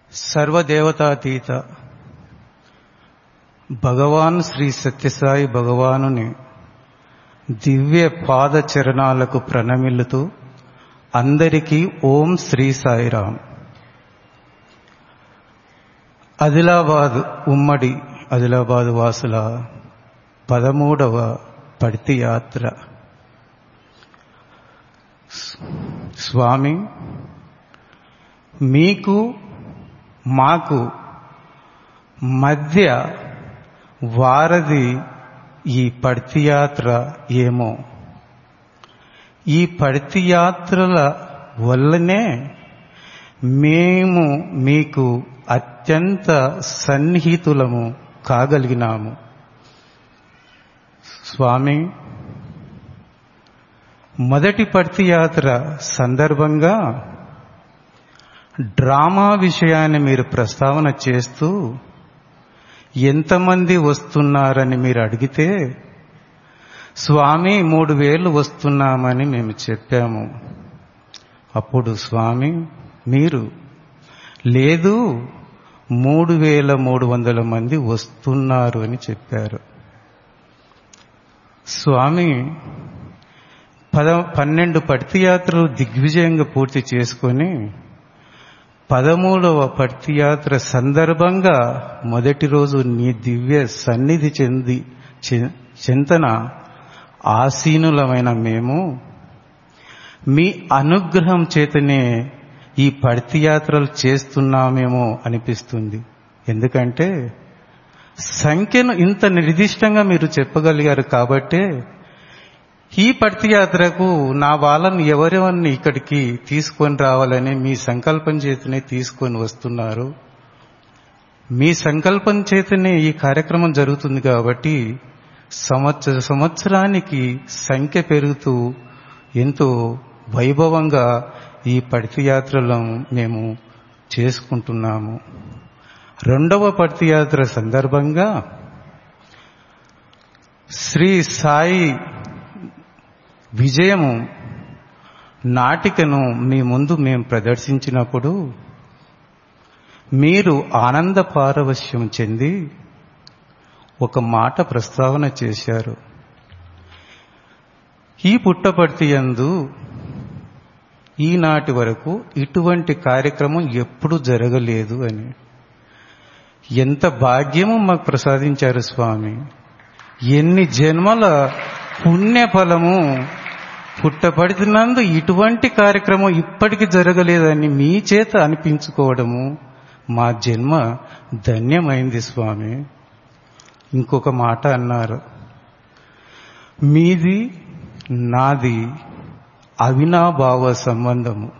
సర్వదేవతాతీత భగవాన్ శ్రీ సత్యసాయి భగవానుని దివ్య పాద చరణాలకు ప్రణమిల్లుతూ అందరికీ ఓం శ్రీ సాయిరాం ఆదిలాబాద్ ఉమ్మడి ఆదిలాబాద్ వాసుల పదమూడవ పడితి యాత్ర స్వామి మీకు మాకు మధ్య వారధి ఈ పడితి యాత్ర ఏమో ఈ పడితి యాత్రల వల్లనే మేము మీకు అత్యంత సన్నిహితులము కాగలిగినాము స్వామి మొదటి పడితి యాత్ర సందర్భంగా డ్రామా విషయాన్ని మీరు ప్రస్తావన చేస్తూ ఎంతమంది వస్తున్నారని మీరు అడిగితే స్వామి మూడు వేలు వస్తున్నామని మేము చెప్పాము అప్పుడు స్వామి మీరు లేదు మూడు వేల మూడు వందల మంది వస్తున్నారు అని చెప్పారు స్వామి పద పన్నెండు పడితియాత్రలు దిగ్విజయంగా పూర్తి చేసుకొని పదమూడవ పడితియాత్ర సందర్భంగా మొదటి రోజు నీ దివ్య సన్నిధి చెంది చింతన ఆసీనులమైన మేము మీ అనుగ్రహం చేతనే ఈ పడితియాత్రలు చేస్తున్నామేమో అనిపిస్తుంది ఎందుకంటే సంఖ్యను ఇంత నిర్దిష్టంగా మీరు చెప్పగలిగారు కాబట్టే ఈ పడితియాత్రకు నా వాళ్ళని ఎవరెవరిని ఇక్కడికి తీసుకొని రావాలని మీ సంకల్పం చేతనే తీసుకొని వస్తున్నారు మీ సంకల్పం చేతనే ఈ కార్యక్రమం జరుగుతుంది కాబట్టి సంవత్సర సంవత్సరానికి సంఖ్య పెరుగుతూ ఎంతో వైభవంగా ఈ పడితియాత్రలను మేము చేసుకుంటున్నాము రెండవ పడితియాత్ర సందర్భంగా శ్రీ సాయి విజయము నాటికను మీ ముందు మేము ప్రదర్శించినప్పుడు మీరు ఆనంద పారవశ్యం చెంది ఒక మాట ప్రస్తావన చేశారు ఈ పుట్టపర్తి యందు ఈనాటి వరకు ఇటువంటి కార్యక్రమం ఎప్పుడు జరగలేదు అని ఎంత భాగ్యము మాకు ప్రసాదించారు స్వామి ఎన్ని జన్మల పుణ్యఫలము పుట్టపడుతున్నందు ఇటువంటి కార్యక్రమం ఇప్పటికి జరగలేదని మీ చేత అనిపించుకోవడము మా జన్మ ధన్యమైంది స్వామి ఇంకొక మాట అన్నారు మీది నాది అవినాభావ సంబంధము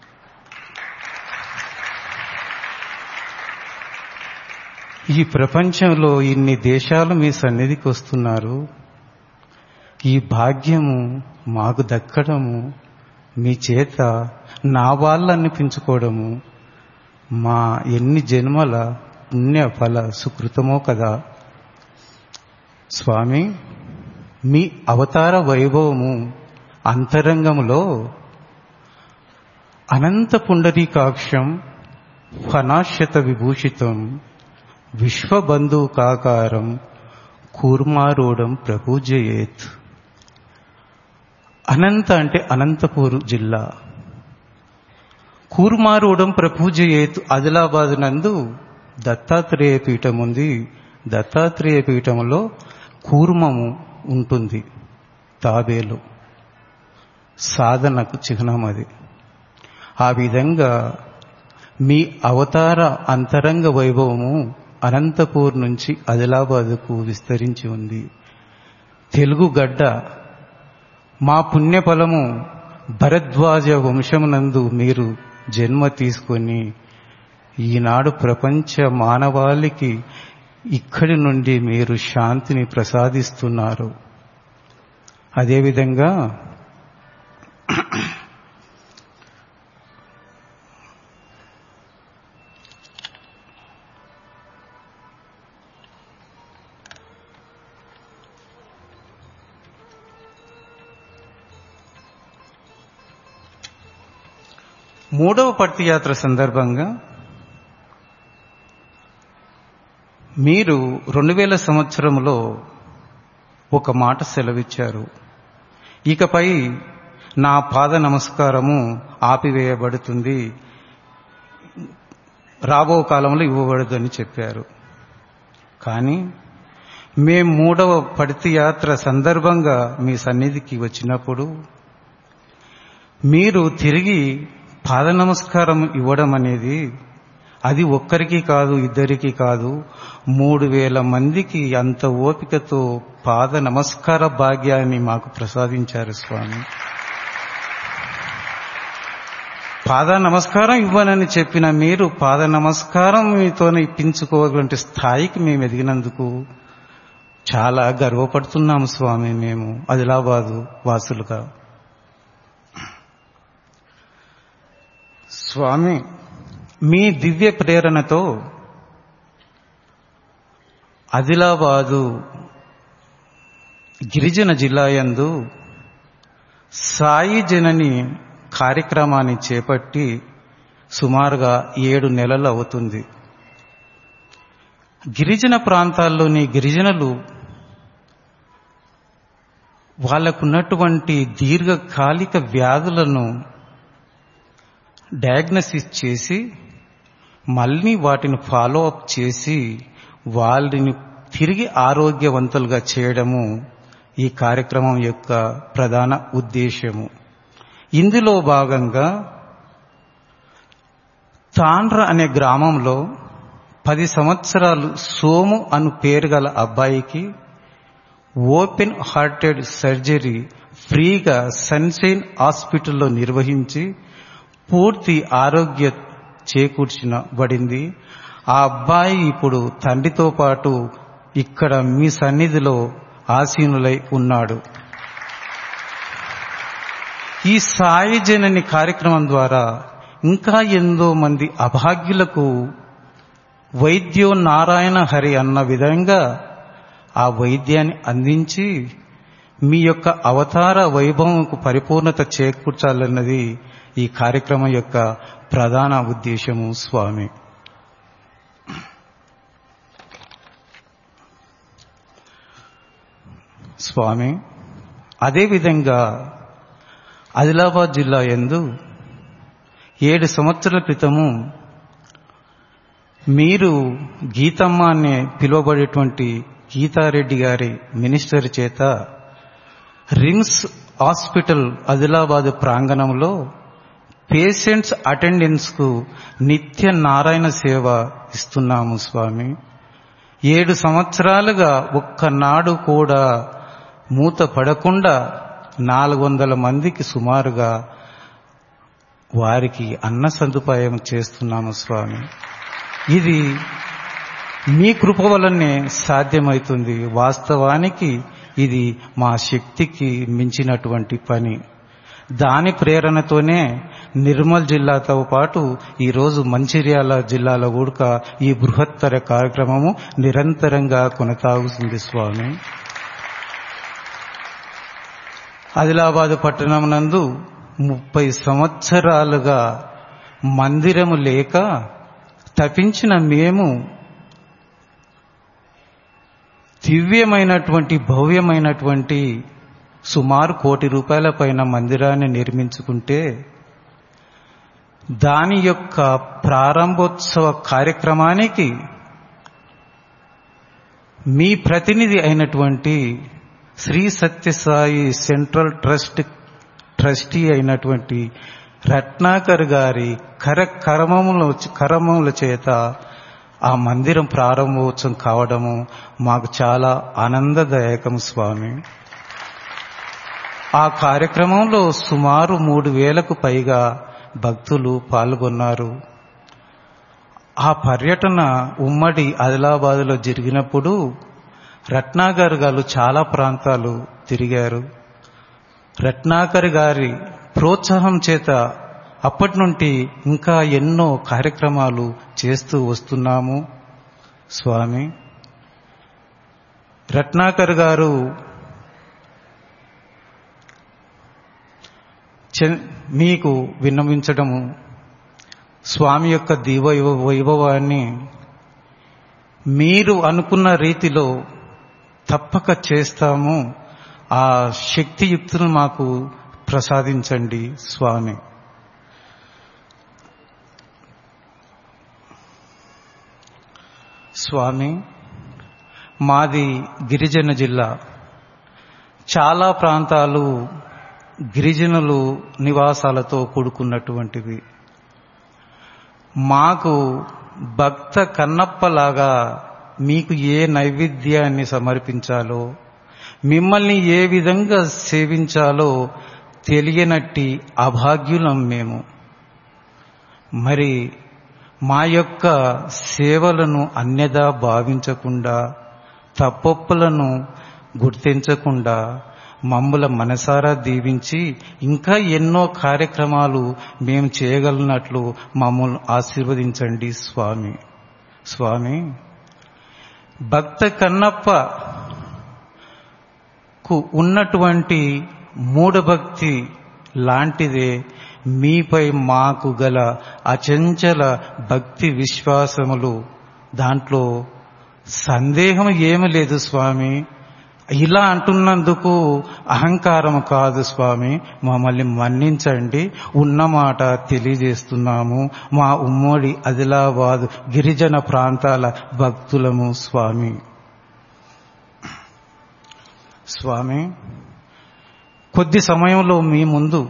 ఈ ప్రపంచంలో ఇన్ని దేశాలు మీ సన్నిధికి వస్తున్నారు ఈ భాగ్యము మాకు దక్కడము మీ చేత నా వాళ్ళు అనిపించుకోవడము మా ఎన్ని జన్మల పుణ్య ఫల సుకృతమో కదా స్వామి మీ అవతార వైభవము అంతరంగములో అనంత పుండరీకాక్షం ఫనాశ్యత విభూషితం విశ్వబంధుకాకారం కూర్మారూఢం ప్రపూజయేత్ అనంత అంటే అనంతపూర్ జిల్లా కూర్మారూఢం ప్రపూజయేత్ ఆదిలాబాద్ నందు దత్తాత్రేయ పీఠం ఉంది దత్తాత్రేయ పీఠంలో కూర్మము ఉంటుంది తాబేలు సాధనకు చిహ్నం అది ఆ విధంగా మీ అవతార అంతరంగ వైభవము అనంతపూర్ నుంచి ఆదిలాబాద్కు విస్తరించి ఉంది తెలుగు గడ్డ మా పుణ్యఫలము భరద్వాజ వంశమునందు మీరు జన్మ తీసుకొని ఈనాడు ప్రపంచ మానవాళికి ఇక్కడి నుండి మీరు శాంతిని ప్రసాదిస్తున్నారు అదేవిధంగా మూడవ పడితి యాత్ర సందర్భంగా మీరు రెండు వేల సంవత్సరంలో ఒక మాట సెలవిచ్చారు ఇకపై నా పాద నమస్కారము ఆపివేయబడుతుంది రాబో కాలంలో ఇవ్వబడదని చెప్పారు కానీ మేము మూడవ పడితి యాత్ర సందర్భంగా మీ సన్నిధికి వచ్చినప్పుడు మీరు తిరిగి పాద నమస్కారం ఇవ్వడం అనేది అది ఒక్కరికి కాదు ఇద్దరికి కాదు మూడు వేల మందికి అంత ఓపికతో పాద నమస్కార భాగ్యాన్ని మాకు ప్రసాదించారు స్వామి పాద నమస్కారం ఇవ్వనని చెప్పిన మీరు పాద నమస్కారం మీతోనే ఇప్పించుకోవాలంటే స్థాయికి మేము ఎదిగినందుకు చాలా గర్వపడుతున్నాము స్వామి మేము ఆదిలాబాదు వాసులుగా స్వామి మీ దివ్య ప్రేరణతో ఆదిలాబాదు గిరిజన జిల్లా యందు సాయి జనని కార్యక్రమాన్ని చేపట్టి సుమారుగా ఏడు నెలలు అవుతుంది గిరిజన ప్రాంతాల్లోని గిరిజనులు వాళ్ళకున్నటువంటి దీర్ఘకాలిక వ్యాధులను డయాగ్నసిస్ చేసి మళ్ళీ వాటిని ఫాలో అప్ చేసి వాళ్ళని తిరిగి ఆరోగ్యవంతులుగా చేయడము ఈ కార్యక్రమం యొక్క ప్రధాన ఉద్దేశము ఇందులో భాగంగా తాండ్ర అనే గ్రామంలో పది సంవత్సరాలు సోము అను పేరు గల అబ్బాయికి ఓపెన్ హార్టెడ్ సర్జరీ ఫ్రీగా సన్షైన్ హాస్పిటల్లో నిర్వహించి పూర్తి ఆరోగ్య చేకూర్చబడింది ఆ అబ్బాయి ఇప్పుడు తండ్రితో పాటు ఇక్కడ మీ సన్నిధిలో ఆసీనులై ఉన్నాడు ఈ సాయి జనని కార్యక్రమం ద్వారా ఇంకా ఎంతో మంది అభాగ్యులకు వైద్యో నారాయణ హరి అన్న విధంగా ఆ వైద్యాన్ని అందించి మీ యొక్క అవతార వైభవంకు పరిపూర్ణత చేకూర్చాలన్నది ఈ కార్యక్రమం యొక్క ప్రధాన ఉద్దేశము స్వామి స్వామి అదేవిధంగా ఆదిలాబాద్ జిల్లా యందు ఏడు సంవత్సరాల క్రితము మీరు గీతమ్మ అనే పిలువబడేటువంటి గీతారెడ్డి గారి మినిస్టర్ చేత రిమ్స్ హాస్పిటల్ ఆదిలాబాద్ ప్రాంగణంలో పేషెంట్స్ అటెండెన్స్ కు నిత్య నారాయణ సేవ ఇస్తున్నాము స్వామి ఏడు సంవత్సరాలుగా ఒక్కనాడు కూడా మూత పడకుండా నాలుగు వందల మందికి సుమారుగా వారికి అన్న సదుపాయం చేస్తున్నాము స్వామి ఇది మీ కృప వలనే సాధ్యమవుతుంది వాస్తవానికి ఇది మా శక్తికి మించినటువంటి పని దాని ప్రేరణతోనే నిర్మల్ జిల్లాతో పాటు ఈరోజు మంచిర్యాల జిల్లాలో కూడా ఈ బృహత్తర కార్యక్రమము నిరంతరంగా కొనసాగుతుంది స్వామి ఆదిలాబాద్ పట్టణం నందు ముప్పై సంవత్సరాలుగా మందిరము లేక తపించిన మేము దివ్యమైనటువంటి భవ్యమైనటువంటి సుమారు కోటి రూపాయల పైన మందిరాన్ని నిర్మించుకుంటే దాని యొక్క ప్రారంభోత్సవ కార్యక్రమానికి మీ ప్రతినిధి అయినటువంటి Shri Sathya Sai central trust trustee అయినటువంటి రత్నాకర్ గారి కరకర్మముల కర్మముల చేత ఆ మందిరం ప్రారంభోత్సవం కావడము మాకు చాలా ఆనందదాయకం స్వామి ఆ కార్యక్రమంలో సుమారు మూడు వేలకు పైగా భక్తులు పాల్గొన్నారు ఆ పర్యటన ఉమ్మడి ఆదిలాబాద్లో జరిగినప్పుడు రత్నాకర్ గారు చాలా ప్రాంతాలు తిరిగారు రత్నాకర్ గారి ప్రోత్సాహం చేత అప్పటి నుండి ఇంకా ఎన్నో కార్యక్రమాలు చేస్తూ వస్తున్నాము స్వామి రత్నాకర్ గారు మీకు విన్నవించడము స్వామి యొక్క దీవ వైభవాన్ని మీరు అనుకున్న రీతిలో తప్పక చేస్తాము ఆ శక్తియుక్తులు మాకు ప్రసాదించండి స్వామి స్వామి మాది గిరిజన జిల్లా చాలా ప్రాంతాలు గిరిజనులు నివాసాలతో కూడుకున్నటువంటివి మాకు భక్త కన్నప్పలాగా మీకు ఏ నైవేద్యాన్ని సమర్పించాలో మిమ్మల్ని ఏ విధంగా సేవించాలో తెలియనట్టి అభాగ్యులం మేము మరి మా యొక్క సేవలను అన్యదా భావించకుండా తప్పొప్పులను గుర్తించకుండా మమ్ముల మనసారా దీవించి ఇంకా ఎన్నో కార్యక్రమాలు మేము చేయగలిగినట్లు మమ్మల్ని ఆశీర్వదించండి స్వామి స్వామి భక్త కన్నప్పకు ఉన్నటువంటి మూఢభక్తి లాంటిదే మీపై మాకు గల అచంచల భక్తి విశ్వాసములు దాంట్లో సందేహం ఏమి లేదు స్వామి ఇలా అంటున్నందుకు అహంకారం కాదు స్వామి మమ్మల్ని మన్నించండి ఉన్నమాట తెలియజేస్తున్నాము మా ఉమ్మడి ఆదిలాబాద్ గిరిజన ప్రాంతాల భక్తులము స్వామి స్వామి కొద్ది సమయంలో మీ ముందు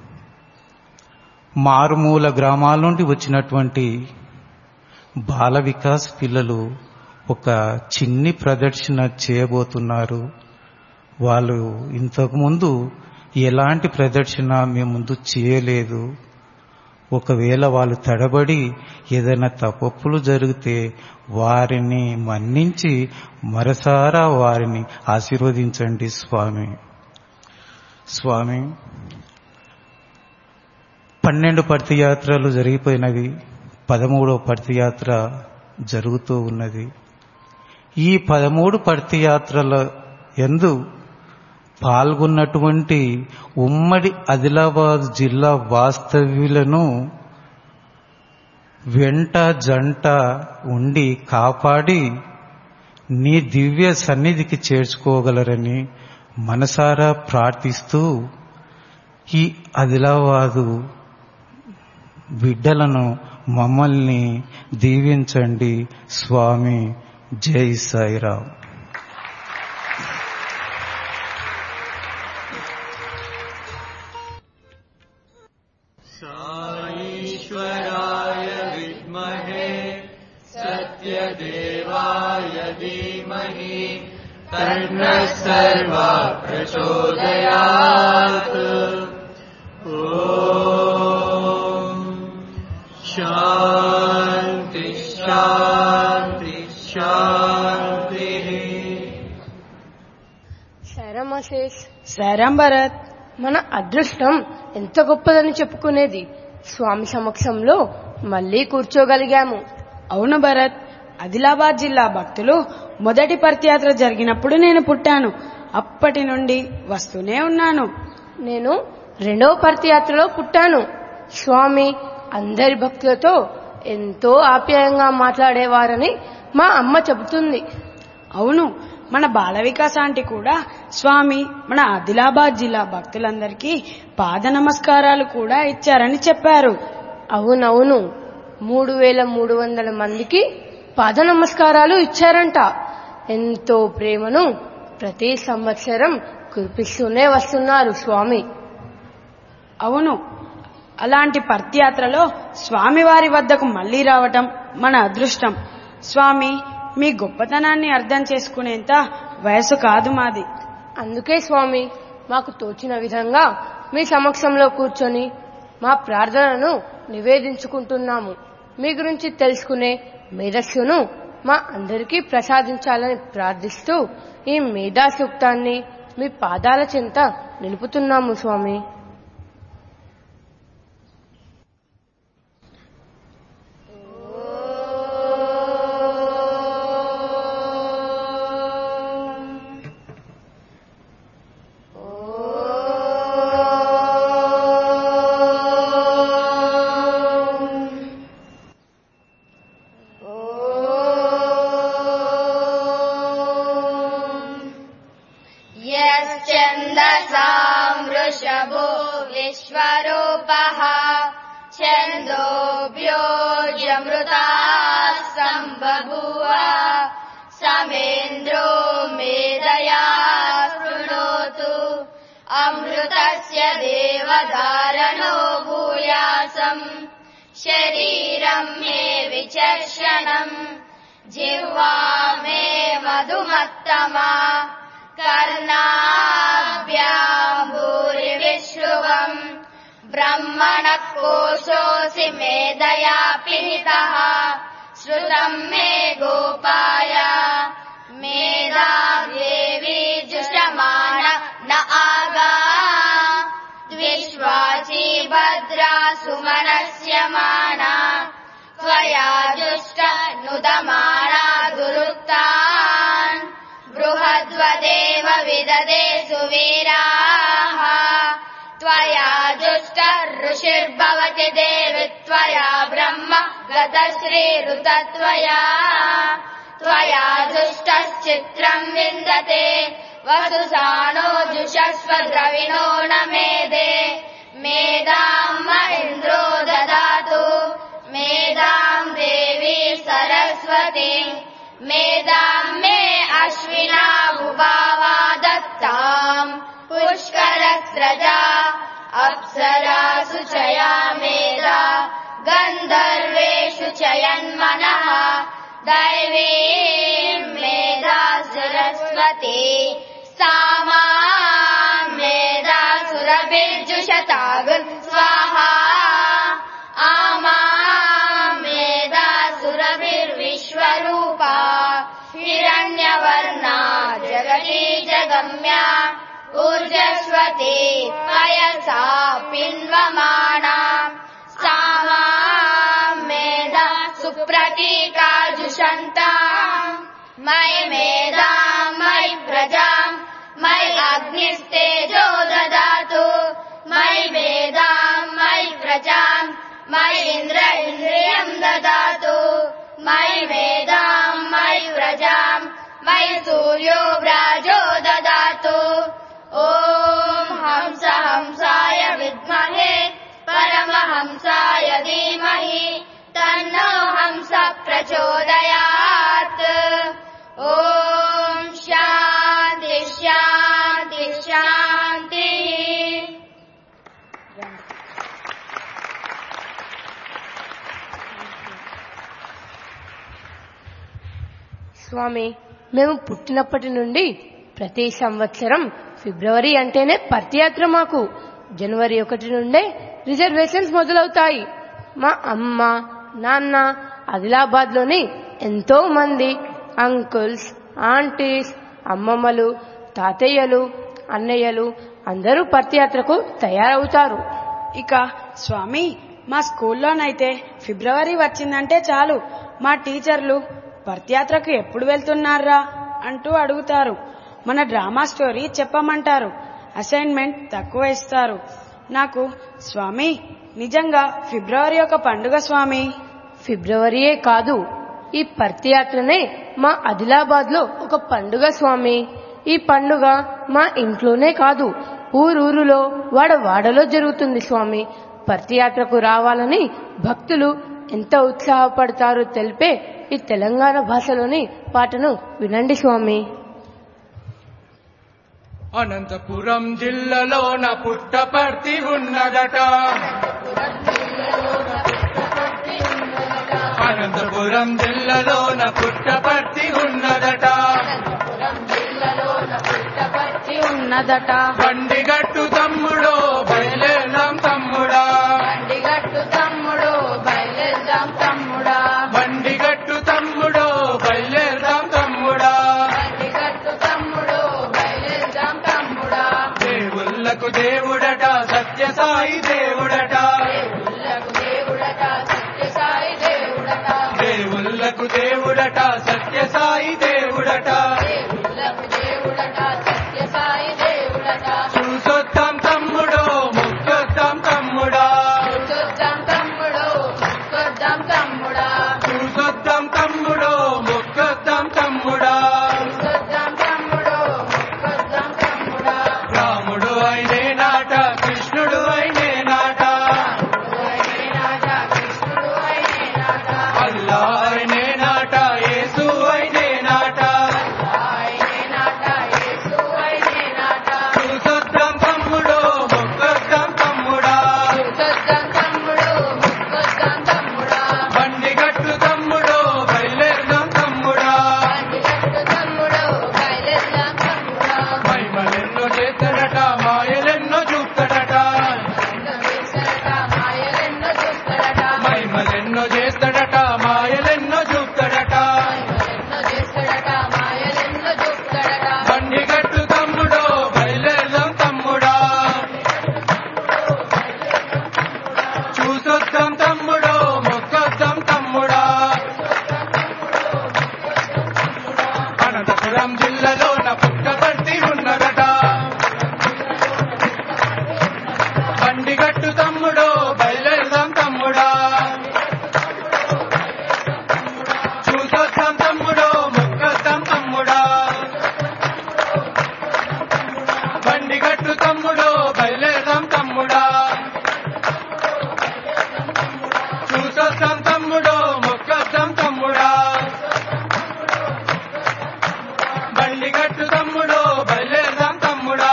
మారుమూల గ్రామాల నుండి వచ్చినటువంటి బాల వికాస్ పిల్లలు ఒక చిన్ని ప్రదర్శన చేయబోతున్నారు వాళ్ళు ఇంతకుముందు ఎలాంటి ప్రదర్శన మేము ముందు చేయలేదు ఒకవేళ వాళ్ళు తడబడి ఏదైనా తప్పప్పులు జరిగితే వారిని మన్నించి మరసారా వారిని ఆశీర్వదించండి స్వామి స్వామి పన్నెండు పర్తియాత్రలు జరిగిపోయినవి పదమూడో పర్తియాత్ర జరుగుతూ ఉన్నది ఈ పదమూడు పర్తియాత్రల ఎందు పాల్గొన్నటువంటి ఉమ్మడి ఆదిలాబాద్ జిల్లా వాస్తవ్యులను వెంట జంట ఉండి కాపాడి నీ దివ్య సన్నిధికి చేర్చుకోగలరని మనసారా ప్రార్థిస్తూ ఈ ఆదిలాబాదు బిడ్డలను మమ్మల్ని దీవించండి స్వామి జై సాయిరామ్ ईश्वराय विद्महे सत्यदेवाय धीमहि तन्नः सर्वा प्रचोदयात् ॐ शान्ति शान्ति शान्तिः శరమశేష్ శరం భరత్ మన అదృష్టం ఎంత గొప్పదని చెప్పుకునేది స్వామి సమక్షంలో మళ్ళీ కూర్చోగలిగాము అవును భరత్ ఆదిలాబాద్ జిల్లా భక్తులు మొదటి పర్తియాత్ర జరిగినప్పుడు నేను పుట్టాను అప్పటి నుండి వస్తూనే ఉన్నాను నేను రెండవ పర్తియాత్రలో పుట్టాను స్వామి అందరి భక్తులతో ఎంతో ఆప్యాయంగా మాట్లాడేవారని మా అమ్మ చెబుతుంది అవును మన బాల వికాస్ ఆంటీ కూడా స్వామి మన ఆదిలాబాద్ జిల్లా భక్తులందరికీ పాద నమస్కారాలు కూడా ఇచ్చారని చెప్పారు అవునవును మూడు వేల మూడు వందల మందికి పాద నమస్కారాలు ఇచ్చారంట ఎంతో ప్రేమను ప్రతి సంవత్సరం కురిపిస్తూనే వస్తున్నారు స్వామి అవును అలాంటి పర్తియాత్రలో స్వామివారి వద్దకు మళ్ళీ రావటం మన అదృష్టం స్వామి మీ గొప్పతనాన్ని అర్థం చేసుకునేంత వయసు కాదు మాది అందుకే స్వామి మాకు తోచిన విధంగా మీ సమక్షంలో కూర్చొని మా ప్రార్థనను నివేదించుకుంటున్నాము మీ గురించి తెలుసుకునే మేధస్సును మా అందరికీ ప్రసాదించాలని ప్రార్థిస్తూ ఈ మేధా సూక్తాన్ని మీ పాదాల చెంత నిలుపుతున్నాము స్వామి रसाम् वृषभो विश्वरूपः छन्दोऽभ्योऽजमृताः सम्बभूव समेन्द्रो मेधया शृणोतु अमृतस्य देवधारणो भूयासम् शरीरम् मे विचर्षणम् जिह्वा मे मधुमत्तमा कर्णाभ्याम् भूरिविश्रुवम् ब्रह्मणः कोशोऽसि मेधया पिहितः श्रुतम् मे गोपाय मेधा देवी जुषमाण न आगा द्विश्वाची भद्रा सुमनस्य माना त्वया जुष्ट नुदमाना दुरुक्तान् बृहद्वदेव विददे सुवीराः त्वया जुष्ट ऋषिर्भवति देवि त्वया ब्रह्म गतश्रीरुतत्वया त्वया दुष्टश्चित्रम् विन्दते वसुसानो जुषस्व द्रविणो न मेदे मेधाम् म इन्द्रो ददातु मेधाम् देवी सरस्वती मेधाम् मे अश्विना भुभावा दत्ताम् पुष्करस्रजा अप्सरासु चया मेधा गन्धर्वेषु चयन्मनः दैवी मेधा सरस्वती सामा मेधा सुरभिर्जुषतागुन् स्वाहा आमा मेधा सुरभिर्विश्वरूपा हिरण्यवर्णा जगती जगम्या ऊर्जस्वती पयसा पिन्वमाणा सामा मेधा सुप्रतीका जुषन्ता मयि मेधा मयि प्रजाम् मयि अग्निस्तेजो ददातु मयि मेधा मयि प्रजाम् मयि इन्द्र इन्द्रियम् ददातु मयि मेधाम् मयि प्रजाम् मयि सूर्यो व्राजो ददातु ॐ हंस हंसाय विद्महे परमहंसाय धीमहि तन्नो हंस प्रचोदयात् ॐ शान्ति शान्ति शान्तिः స్వామి మేము పుట్టినప్పటి నుండి ప్రతి సంవత్సరం ఫిబ్రవరి అంటేనే పర్తియాత్ర మాకు జనవరి ఒకటి నుండే రిజర్వేషన్స్ మొదలవుతాయి మా అమ్మ నాన్న ఆదిలాబాద్ లోని ఎంతో మంది అంకుల్స్ ఆంటీస్ అమ్మమ్మలు తాతయ్యలు అన్నయ్యలు అందరూ పర్తియాత్రకు తయారవుతారు ఇక స్వామి మా స్కూల్లోనైతే ఫిబ్రవరి వచ్చిందంటే చాలు మా టీచర్లు పర్త్యాత్రకు ఎప్పుడు వెళ్తున్నారా అంటూ అడుగుతారు మన డ్రామా స్టోరీ చెప్పమంటారు అసైన్మెంట్ తక్కువ ఇస్తారు నాకు స్వామి నిజంగా ఫిబ్రవరి ఒక పండుగ స్వామి ఫిబ్రవరియే కాదు ఈ పర్తియాత్రనే మా ఆదిలాబాద్ లో ఒక పండుగ స్వామి ఈ పండుగ మా ఇంట్లోనే కాదు ఊరూరులో వాడ వాడలో జరుగుతుంది స్వామి పర్తియాత్రకు రావాలని భక్తులు ఎంత ఉత్సాహపడతారో తెలిపే ఈ తెలంగాణ భాషలోని పాటను వినండి స్వామి అనంతపురం జిల్లాలోన పుట్టపర్తి ఉన్నదట అనంతపురం జిల్లాలోన పుట్టపర్తి ఉన్నదట ఉన్నదట బండిగట్టు తమ్ముడో బయలుదేరాం తమ్ముడా బండిగట్టు తమ్ముడు బయలుదేరాం తమ్ముడా బండిగట్టు తమ్ముడో బయలుదేరాం తమ్ముడా బండిగట్టు తమ్ముడు బయలుదేరాం తమ్ముడా దేవుళ్ళకు దేవుడట సత్యసాయి దేవుడట దేవుడట సత్యసాయి దేవుడట దేవుళ్ళకు దేవుడట సత్యసాయి దేవుడట దేవుడట సత్యసాయి దేవుడట చూసొద్దాం తమ్ముడో చేస్తాడట మాయలెన్నో చూపుతాడట ఎన్నో చేస్తాడట మాయలెన్నో చూపుతాడట బండి గట్టు తమ్ముడో బయలుదేరదాం తమ్ముడా చూసొద్దాం తమ్ముడో మొక్కొద్దాం తమ్ముడా అనంతపురం జిల్లాలో నా పుట్టపర్తి ఉన్నదట బండి గట్టు తమ్ముడో బయలుదేరదాం తమ్ముడా చూసొద్దాం తమ్ముడో మొక్కొద్దాం తమ్ముడా బండి గట్టు తమ్ముడో బయలుదేరదాం తమ్ముడా చూసొద్దాం తమ్ముడో మొక్కొద్దాం తమ్ముడా బండి గట్టు తమ్ముడో బయలుదేరదాం తమ్ముడా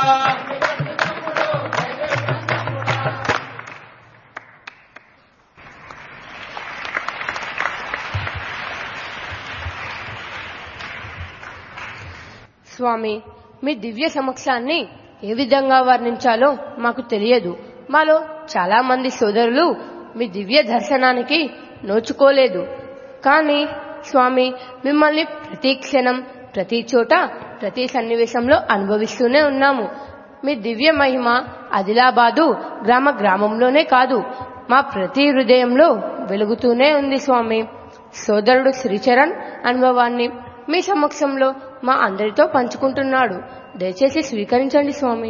స్వామి మీ దివ్య సమక్షాన్ని ఏ విధంగా వర్ణించాలో మాకు తెలియదు మాలో చాలా మంది సోదరులు మీ దివ్య దర్శనానికి నోచుకోలేదు కానీ స్వామి మిమ్మల్ని ప్రతి క్షణం ప్రతి చోట ప్రతి సన్నివేశంలో అనుభవిస్తూనే ఉన్నాము మీ దివ్య మహిమ ఆదిలాబాదు గ్రామ గ్రామంలోనే కాదు మా ప్రతి హృదయంలో వెలుగుతూనే ఉంది స్వామి సోదరుడు శ్రీచరణ్ అనుభవాన్ని మీ సమక్షంలో మా అందరితో పంచుకుంటున్నాడు దయచేసి స్వీకరించండి స్వామి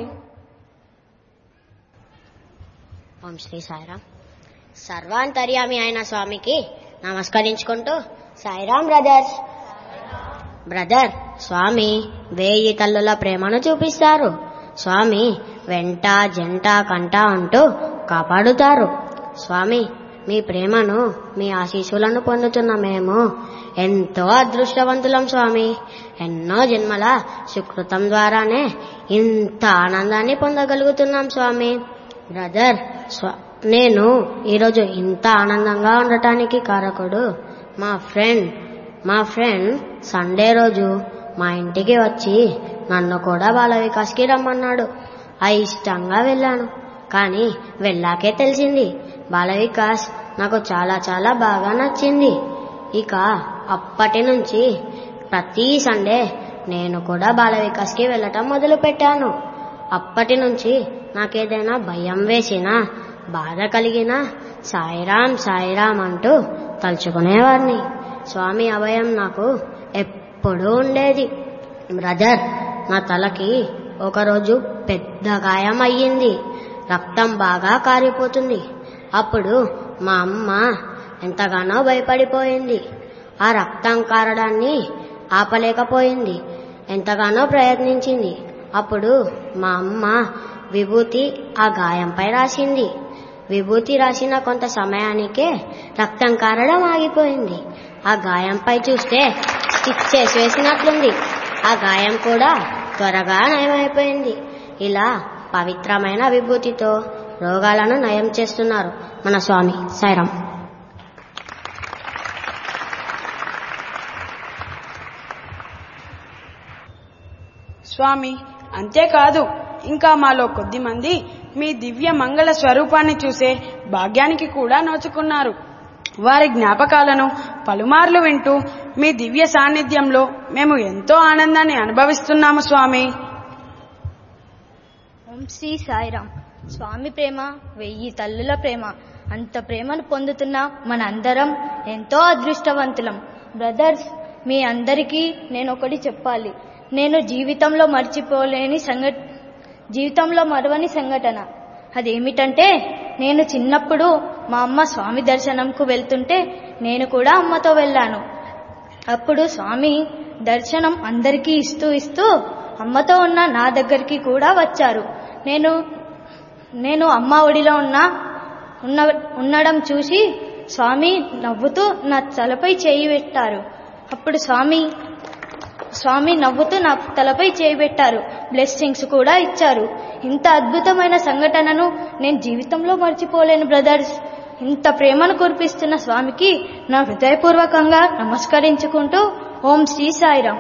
ఓం శ్రీ సాయిరామ్ సర్వాంతర్యామి అయిన స్వామికి నమస్కరించుకుంటూ సాయిరామ్ బ్రదర్స్ బ్రదర్ స్వామి వేయి తల్లుల ప్రేమను చూపిస్తారు స్వామి వెంట జంట కంట అంటూ కాపాడుతారు స్వామి మీ ప్రేమను మీ ఆశీస్సులను పొందుతున్న మేము ఎంతో అదృష్టవంతులం స్వామి ఎన్నో జన్మల సుకృతం ద్వారానే ఇంత ఆనందాన్ని పొందగలుగుతున్నాం స్వామి బ్రదర్ స్వ- నేను ఈరోజు ఇంత ఆనందంగా ఉండటానికి కారకుడు మా ఫ్రెండ్ మా ఫ్రెండ్ సండే రోజు మా ఇంటికి వచ్చి నన్ను కూడా బాల వికాస్కి రమ్మన్నాడు అయిష్టంగా వెళ్ళాను కానీ వెళ్ళాకే తెలిసింది బాల వికాస్ నాకు చాలా చాలా బాగా నచ్చింది ఇక అప్పటి నుంచి ప్రతి సండే నేను కూడా బాల వికాస్కి వెళ్ళటం మొదలు పెట్టాను అప్పటి నుంచి నాకేదైనా భయం వేసినా బాధ కలిగినా సాయిరాం సాయిరాం అంటూ తలుచుకునేవాడిని స్వామి అభయం నాకు ఎప్పుడూ ఉండేది బ్రదర్ నా తలకి ఒకరోజు పెద్ద గాయం అయ్యింది రక్తం బాగా కారిపోతుంది అప్పుడు మా అమ్మ ఎంతగానో భయపడిపోయింది ఆ రక్తం కారడాన్ని ఆపలేకపోయింది ఎంతగానో ప్రయత్నించింది అప్పుడు మా అమ్మ విభూతి ఆ గాయంపై రాసింది విభూతి రాసిన కొంత సమయానికే రక్తం కారడం ఆగిపోయింది ఆ గాయంపై చూస్తే స్టిచ్ చేసి వేసినట్లుంది ఆ గాయం కూడా త్వరగా నయమైపోయింది ఇలా పవిత్రమైన విభూతితో రోగాలను నయం చేస్తున్నారు మన స్వామి సాయిరాం స్వామి అంతేకాదు ఇంకా మాలో కొద్ది మంది మీ దివ్య మంగళ స్వరూపాన్ని చూసే భాగ్యానికి కూడా నోచుకున్నారు వారి జ్ఞాపకాలను పలుమార్లు వింటూ మీ దివ్య సాన్నిధ్యంలో మేము ఎంతో ఆనందాన్ని అనుభవిస్తున్నాము స్వామి ఓం శ్రీ సాయిరామ్ స్వామి ప్రేమ వెయ్యి తల్లుల ప్రేమ అంత ప్రేమను పొందుతున్న మనందరం ఎంతో అదృష్టవంతులం బ్రదర్స్ మీ అందరికీ నేను ఒకటి చెప్పాలి నేను జీవితంలో మర్చిపోలేని సంఘట జీవితంలో మరవని సంఘటన అదేమిటంటే నేను చిన్నప్పుడు మా అమ్మ స్వామి దర్శనంకు వెళ్తుంటే నేను కూడా అమ్మతో వెళ్ళాను అప్పుడు స్వామి దర్శనం అందరికీ ఇస్తూ ఇస్తూ అమ్మతో ఉన్న నా దగ్గరికి కూడా వచ్చారు నేను నేను అమ్మ ఒడిలో ఉన్న ఉన్న ఉండడం చూసి స్వామి నవ్వుతూ నా తలపై చేయి పెట్టారు అప్పుడు స్వామి స్వామి నవ్వుతూ నా తలపై చేయి పెట్టారు బ్లెస్సింగ్స్ కూడా ఇచ్చారు ఇంత అద్భుతమైన సంఘటనను నేను జీవితంలో మర్చిపోలేను బ్రదర్స్ ఇంత ప్రేమను కురిపిస్తున్న స్వామికి నా హృదయపూర్వకంగా నమస్కరించుకుంటూ ఓం శ్రీ సాయిరాం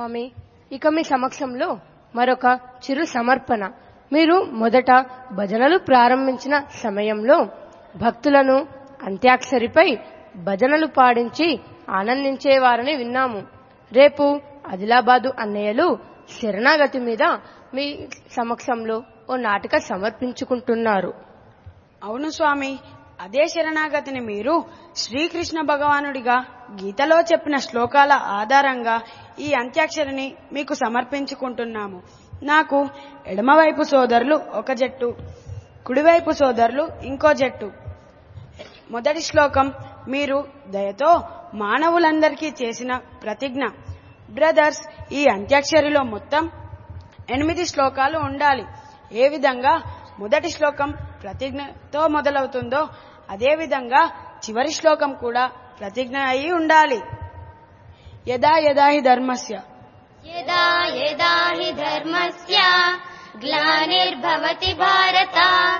స్వామి ఇక మీ సమక్షంలో మరొక చిరు సమర్పణ మీరు మొదట భజనలు ప్రారంభించిన సమయంలో భక్తులను అంత్యాక్షరిపై భజనలు పాడించి ఆనందించేవారని విన్నాము రేపు ఆదిలాబాదు అన్నయ్యలు శరణాగతి మీద మీ సమక్షంలో ఓ నాటిక సమర్పించుకుంటున్నారు అవును స్వామి అదే శరణాగతిని మీరు శ్రీకృష్ణ భగవానుడిగా గీతలో చెప్పిన శ్లోకాల ఆధారంగా ఈ అంత్యాక్షరిని మీకు సమర్పించుకుంటున్నాము నాకు ఎడమవైపు సోదరులు ఒక జట్టు కుడివైపు సోదరులు ఇంకో జట్టు మొదటి శ్లోకం మీరు దయతో మానవులందరికీ చేసిన ప్రతిజ్ఞ బ్రదర్స్ ఈ అంత్యాక్షరిలో మొత్తం ఎనిమిది శ్లోకాలు ఉండాలి ఏ విధంగా మొదటి శ్లోకం ప్రతిజ్ఞతో మొదలవుతుందో అదే విధంగా చివరి శ్లోకం కూడా ప్రతిజ్ఞ అయి ఉండాలి యదా యదా హి ధర్మస్య यदा यदा हि धर्मस्य ग्लानिर्भवति भारत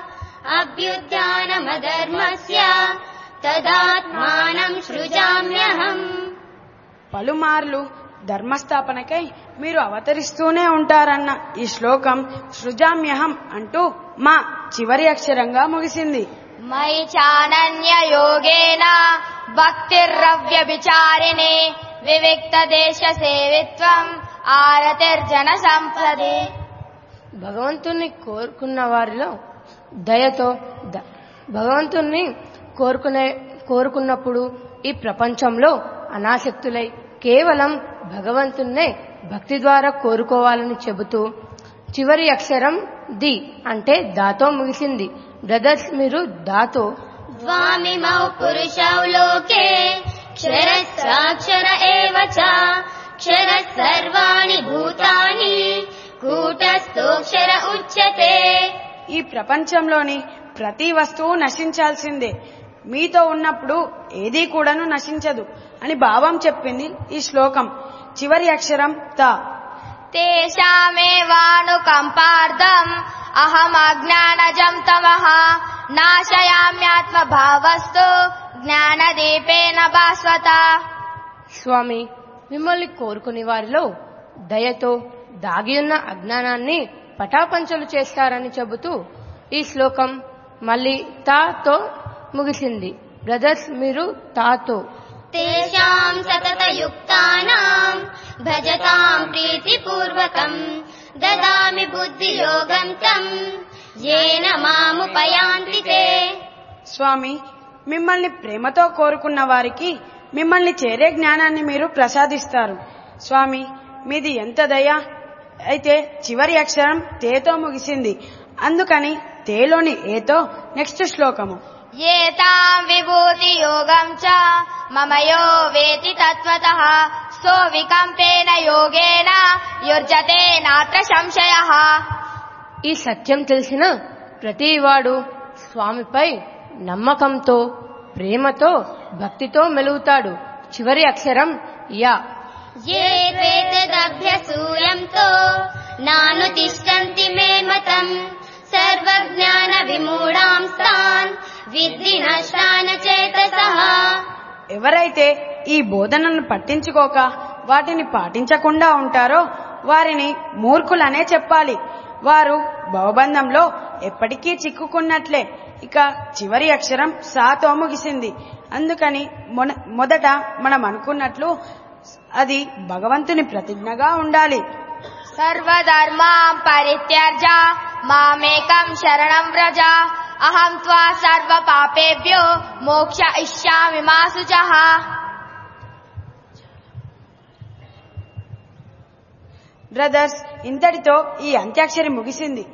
अभ्युत्थानमधर्मस्य तदात्मानं सृजाम्यहम् పలుమార్లు ధర్మస్థాపనకై మీరు అవతరిస్తూనే ఉంటారన్న ఈ శ్లోకం సృజామ్యహం అంటూ మా చివరి అక్షరంగా ముగిసింది मयि चानन्ययोगेन भक्तिर्रव्यभिचारिणे विविक्तदेशसेवित्वम् आरतिर्जनसम्पदे భగవంతుణ్ణి కోరుకున్న వారిలో దయతో ద- భగవంతుణ్ణి కోరుకునే కోరుకున్నప్పుడు ఈ ప్రపంచంలో అనాసక్తులై కేవలం భగవంతుణ్ణే భక్తి ద్వారా కోరుకోవాలని చెబుతూ చివరి అక్షరం ది అంటే దాతో ముగిసింది బ్రదర్స్ మీరు దాతో द्वामिमौ पुरुषौ लोके क्षरः साक्षर एव च क्षरः सर्वाणि भूतानि कूटस्थोऽक्षर उच्यते ఈ ప్రపంచంలోని ప్రతి వస్తువు నశించాల్సిందే మీతో ఉన్నప్పుడు ఏదీ కూడాను నశించదు అని భావం చెప్పింది ఈ శ్లోకం చివరి అక్షరం త तेषामेवानुकम्पार्थम् अहमज्ञानजम् तमः नाशयाम्यात्मभावस्तु ज्ञानदीपेन भास्वत స్వామి మిమ్మల్ని కోరుకునే వారిలో దయతో దాగియున్న అజ్ఞానాన్ని పటాపంచలు చేస్తారని చెబుతూ ఈ శ్లోకం మళ్ళీ తాతో ముగిసింది బ్రదర్స్ మీరు తాతో तेषाम् सततयुक्तानाम् भजताम् प्रीतिपूर्वकम् ददामि बुद्धियोगम् तम् येन मामुपयान्ति ते స్వామి మిమ్మల్ని ప్రేమతో కోరుకున్న వారికి మిమ్మల్ని చేరే జ్ఞానాన్ని మీరు ప్రసాదిస్తారు స్వామి మీది ఎంత దయ అయితే చివరి అక్షరం తేతో ముగిసింది అందుకని తేలోని ఏతో నెక్స్ట్ శ్లోకము ये ताम् विभूतियोगम् च मम यो वेति तत्त्वतः सोऽविकम्पेन योगेन युर्जते नात्र संशयः ఈ సత్యం తెలిసిన ప్రతివాడు స్వామిపై నమ్మకంతో ప్రేమతో భక్తితో మెలుగుతాడు చివరి అక్షరం యా ये त्वेतदभ्यसूयन्तो नानुतिष्ठन्ति मे मतम् सर्वज्ञानविमूढांस्तान् विद्धि नष्टान चेतसः ఎవరైతే ఈ బోధనను పట్టించుకోక వాటిని పాటించకుండా ఉంటారో వారిని మూర్ఖులనే చెప్పాలి వారు భవబంధంలో ఎప్పటికీ చిక్కుకున్నట్లే ఇక చివరి అక్షరం సాతో ముగిసింది అందుకని మొన- మొదట మనం అనుకున్నట్లు అది భగవంతుని ప్రతిజ్ఞగా ఉండాలి सर्वधर्माम् परित्यज मामेकम् शरणम् व्रज अहम् त्वा सर्वपापेभ्यो मोक्ष इष्यामि मा शुचः బ్రదర్స్ ఇంతటితో ఈ అంత్యాక్షరి ముగిసింది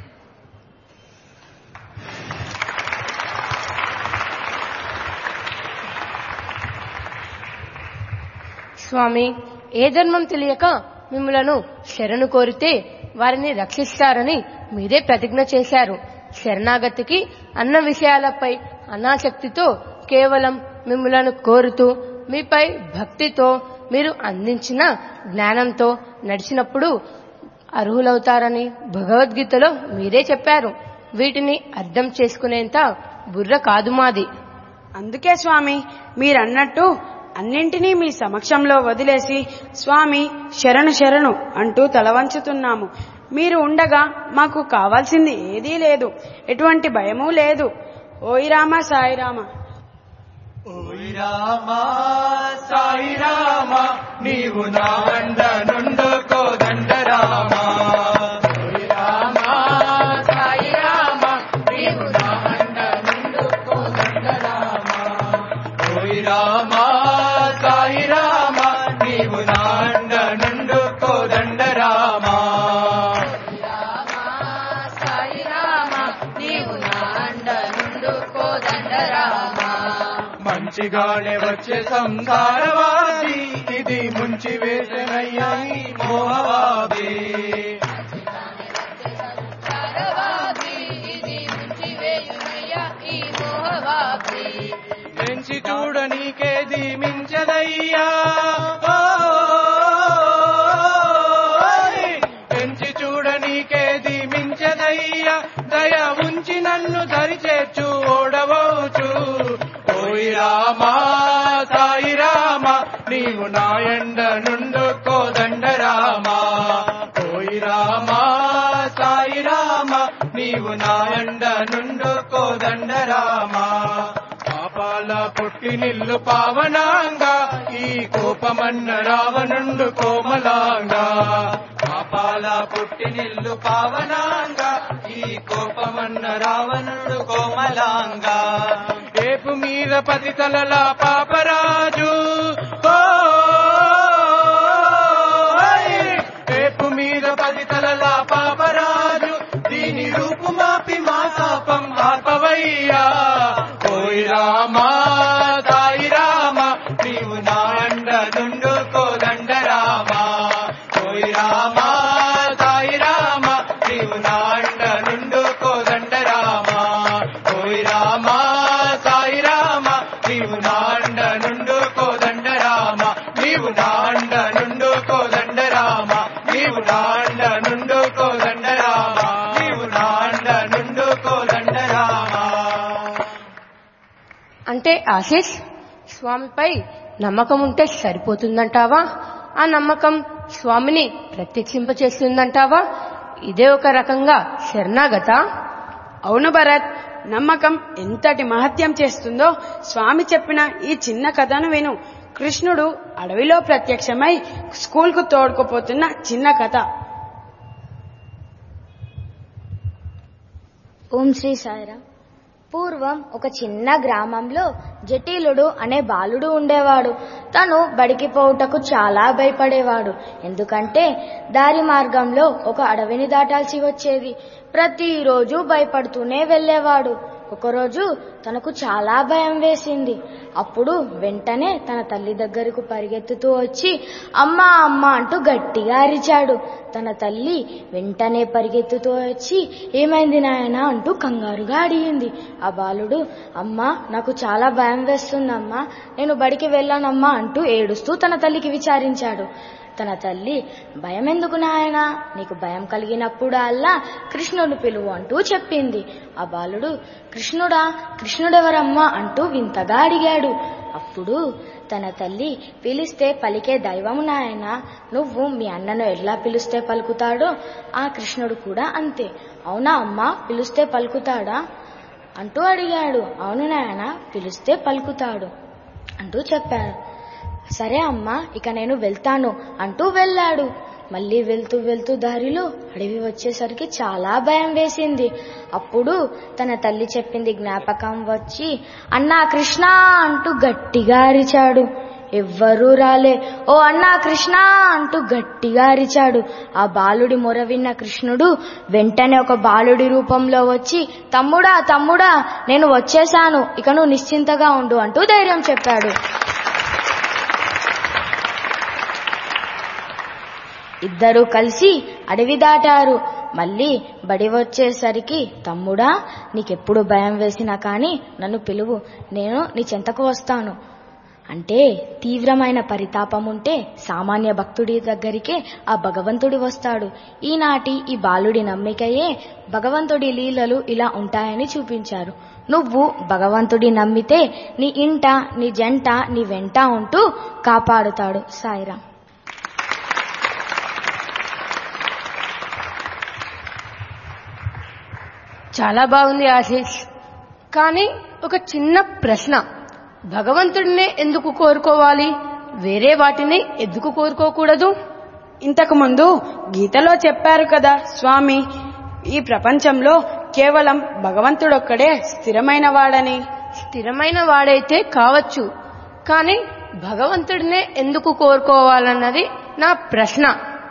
స్వామి ఏ ధర్మం తెలియక మిమ్మలను శరణు కోరితే వారిని రక్షిస్తారని మీరే ప్రతిజ్ఞ చేశారు శరణాగతికి అన్న విషయాలపై అనాసక్తితో కేవలం మిమ్మలను కోరుతూ మీపై భక్తితో మీరు అందించిన జ్ఞానంతో నడిచినప్పుడు అర్హులవుతారని భగవద్గీతలో మీరే చెప్పారు వీటిని అర్థం చేసుకునేంత బుర్ర కాదు మాది అందుకే స్వామి మీరన్నట్టు అన్నింటినీ మీ సమక్షంలో వదిలేసి స్వామి శరణు శరణు అంటూ తలవంచుతున్నాము మీరు ఉండగా మాకు కావాల్సింది ఏదీ లేదు ఎటువంటి భయమూ లేదు ఓయి రామ సాయి రామ ఓయ్ రామా సాయి రామా నీవు నా అండ నుండుకో దండ రామా ఓయ్ రామా సాయి రామా నీవు నా అండ నుండుకో దండ రామా ఓయ్ రామా సాయి రామా నీవు నా అండ నుండుకో దండ రామా సాయి రామ నీవు నా అండ నుండు కోదండ రామ మంచిగానే వచ్చే సంసారవాది ఇది ముంచి వేసనయ్యా ఈ మోహవాది సరవాపి ఇది ముంచి వేయునయ్యా ఈ మోహవాపి పెంచి చూడనీకేది మించదయ్యా ఓ, పెంచి చూడనీకేది మించదయ్యా దయ ఉంచి నన్ను దరి చేర్చు ఓడవచ్చు ఓయ్ రామా సాయి రామ నీవు నాయండ నుండు కోదండ రామా ఓయ్ రామా సాయి రామ నీవు నాయండ నుండు కోదండ రామా పాపాల పుట్టి నిల్లు పావనాంగా ఈ కోపమన్న రావణుండు కోమలాంగా పాపాల పుట్టి నిల్లు పావనాంగా ఈ కోపమన్న రావణుడు కోమలాంగా ఏపు మీద పది తలల పాపరాజు ఓ ఏపు మీద పది తలల పాపరాజు దీని రూపు మాపి మా శాపం ఆపవయ్యా ఓయ్ రామా సాయి రామ నీవు నా అండ నుండు కోదండ రామా ఓయ్ రామా సాయి రామ నీవు నా అండ నుండు కోదండ రామా ఓయ్ రామా సాయి రామ నీవు నా అండ నుండు కోదండ రామ నీవు నా అండ నుండు కోదండ రామ నీవు నా అండ నుండు కోదండ రామ నీవు నా అండ నుండు కోదండ రామ అంటే ఆశీష్ స్వామిపై నమ్మకం ఉంటే సరిపోతుందంటావా ఆ నమ్మకం స్వామిని ప్రత్యక్షింపచేస్తుందంటావా ఇదే ఒక రకంగా శరణాగత అవును భరత్ నమ్మకం ఎంతటి మహత్యం చేస్తుందో స్వామి చెప్పిన ఈ చిన్న కథను విను కృష్ణుడు అడవిలో ప్రత్యక్షమై స్కూల్కు తోడుకుపోతున్న చిన్న కథ ఓం శ్రీ సాయిరామ్ పూర్వం ఒక చిన్న గ్రామంలో జటీలుడు అనే బాలుడు ఉండేవాడు తను బడికి పోవుటకు చాలా భయపడేవాడు ఎందుకంటే దారి మార్గంలో ఒక అడవిని దాటాల్సి వచ్చేది ప్రతిరోజు భయపడుతూనే వెళ్ళేవాడు ఒకరోజు తనకు చాలా భయం వేసింది అప్పుడు వెంటనే తన తల్లి దగ్గరకు పరిగెత్తుతూ వచ్చి అమ్మా అమ్మ అంటూ గట్టిగా అరిచాడు తన తల్లి వెంటనే పరిగెత్తుతూ వచ్చి ఏమైంది నాయనా అంటూ కంగారుగా అడిగింది ఆ బాలుడు అమ్మా నాకు చాలా భయం వేస్తుందమ్మా నేను బడికి వెళ్ళానమ్మా అంటూ ఏడుస్తూ తన తల్లికి విచారించాడు తన తల్లి భయం ఎందుకు నాయనా నీకు భయం కలిగినప్పుడు అల్లా కృష్ణుడు పిలువు అంటూ చెప్పింది ఆ బాలుడు కృష్ణుడా కృష్ణుడెవరమ్మా అంటూ వింతగా అడిగాడు అప్పుడు తన తల్లి పిలిస్తే పలికే దైవము నాయన నువ్వు మీ అన్నను ఎలా పిలిస్తే పలుకుతాడో ఆ కృష్ణుడు కూడా అంతే అవునా అమ్మా పిలిస్తే పలుకుతాడా అంటూ అడిగాడు అవును నాయన పిలిస్తే పలుకుతాడు అంటూ చెప్పాడు సరే అమ్మా ఇక నేను వెళ్తాను అంటూ వెళ్ళాడు మళ్ళీ వెళ్తూ వెళ్తూ దారిలో అడవి వచ్చేసరికి చాలా భయం వేసింది అప్పుడు తన తల్లి చెప్పింది జ్ఞాపకం వచ్చి అన్నా కృష్ణ అంటూ గట్టిగా అరిచాడు ఎవ్వరూ రాలే ఓ అన్నా కృష్ణ అంటూ గట్టిగా అరిచాడు ఆ బాలుడి మొర విన్న కృష్ణుడు వెంటనే ఒక బాలుడి రూపంలో వచ్చి తమ్ముడా తమ్ముడా నేను వచ్చేశాను ఇక నువ్వు నిశ్చింతగా ఉండు అంటూ ధైర్యం చెప్పాడు ఇద్దరూ కలిసి అడవి దాటారు మళ్ళీ బడి వచ్చేసరికి తమ్ముడా నీకెప్పుడు భయం వేసినా కానీ నన్ను పిలువు నేను నీ చెంతకు వస్తాను అంటే తీవ్రమైన పరితాపం ఉంటే సామాన్య భక్తుడి దగ్గరికే ఆ భగవంతుడు వస్తాడు ఈనాటి ఈ బాలుడి నమ్మికయే భగవంతుడి లీలలు ఇలా ఉంటాయని చూపించారు నువ్వు భగవంతుడి నమ్మితే నీ ఇంట నీ జంట నీ వెంట ఉంటూ కాపాడుతాడు సాయిరాం చాలా బాగుంది ఆశీష్ కానీ ఒక చిన్న ప్రశ్న భగవంతుడినే ఎందుకు కోరుకోవాలి వేరే వాటిని ఎందుకు కోరుకోకూడదు ఇంతకు ముందు గీతలో చెప్పారు కదా స్వామి ఈ ప్రపంచంలో కేవలం భగవంతుడొక్కడే స్థిరమైన వాడని స్థిరమైన వాడైతే కావచ్చు కానీ భగవంతుడినే ఎందుకు కోరుకోవాలన్నది నా ప్రశ్న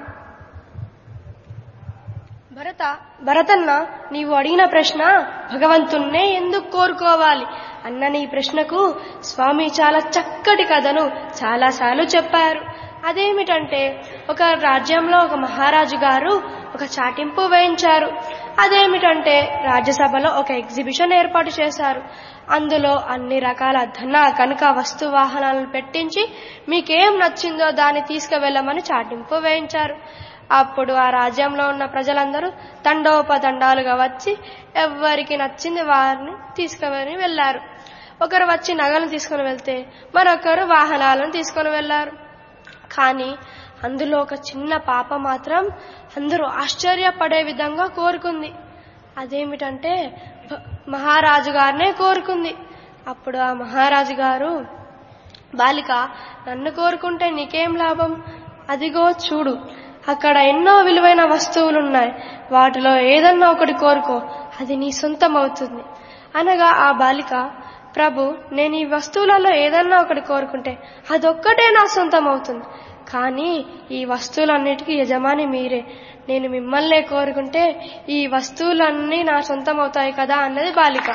భరత భరతన్న నీవు అడిగిన ప్రశ్న భగవంతుణ్ణే ఎందుకు కోరుకోవాలి అన్న నీ ప్రశ్నకు స్వామి చాలా చక్కటి కథను చాలాసార్లు చెప్పారు అదేమిటంటే ఒక రాజ్యంలో ఒక మహారాజు గారు ఒక చాటింపు వేయించారు అదేమిటంటే రాజ్యసభలో ఒక ఎగ్జిబిషన్ ఏర్పాటు చేశారు అందులో అన్ని రకాల ధన కనుక వస్తు వాహనాలను పెట్టించి మీకేం నచ్చిందో దాన్ని తీసుకువెళ్ళమని చాటింపు వేయించారు అప్పుడు ఆ రాజ్యంలో ఉన్న ప్రజలందరూ తండోపతండాలుగా వచ్చి ఎవరికి నచ్చింది వారిని తీసుకుని వెళ్లారు ఒకరు వచ్చి నగలను తీసుకుని వెళ్తే మరొకరు వాహనాలను తీసుకుని వెళ్లారు కానీ అందులో ఒక చిన్న పాప మాత్రం అందరూ ఆశ్చర్యపడే విధంగా కోరుకుంది అదేమిటంటే భ- మహారాజు గారినే కోరుకుంది అప్పుడు ఆ మహారాజు గారు బాలిక నన్ను కోరుకుంటే నీకేం లాభం అదిగో చూడు అక్కడ ఎన్నో విలువైన వస్తువులున్నాయి వాటిలో ఏదన్నా ఒకటి కోరుకో అది నీ సొంతం అవుతుంది అనగా ఆ బాలిక ప్రభు నేను ఈ వస్తువులలో ఏదన్నా ఒకటి కోరుకుంటే అదొక్కటే నా సొంతం అవుతుంది కానీ ఈ వస్తువులన్నిటికీ యజమాని మీరే నేను మిమ్మల్నే కోరుకుంటే ఈ వస్తువులన్నీ నా సొంతం అవుతాయి కదా అన్నది బాలిక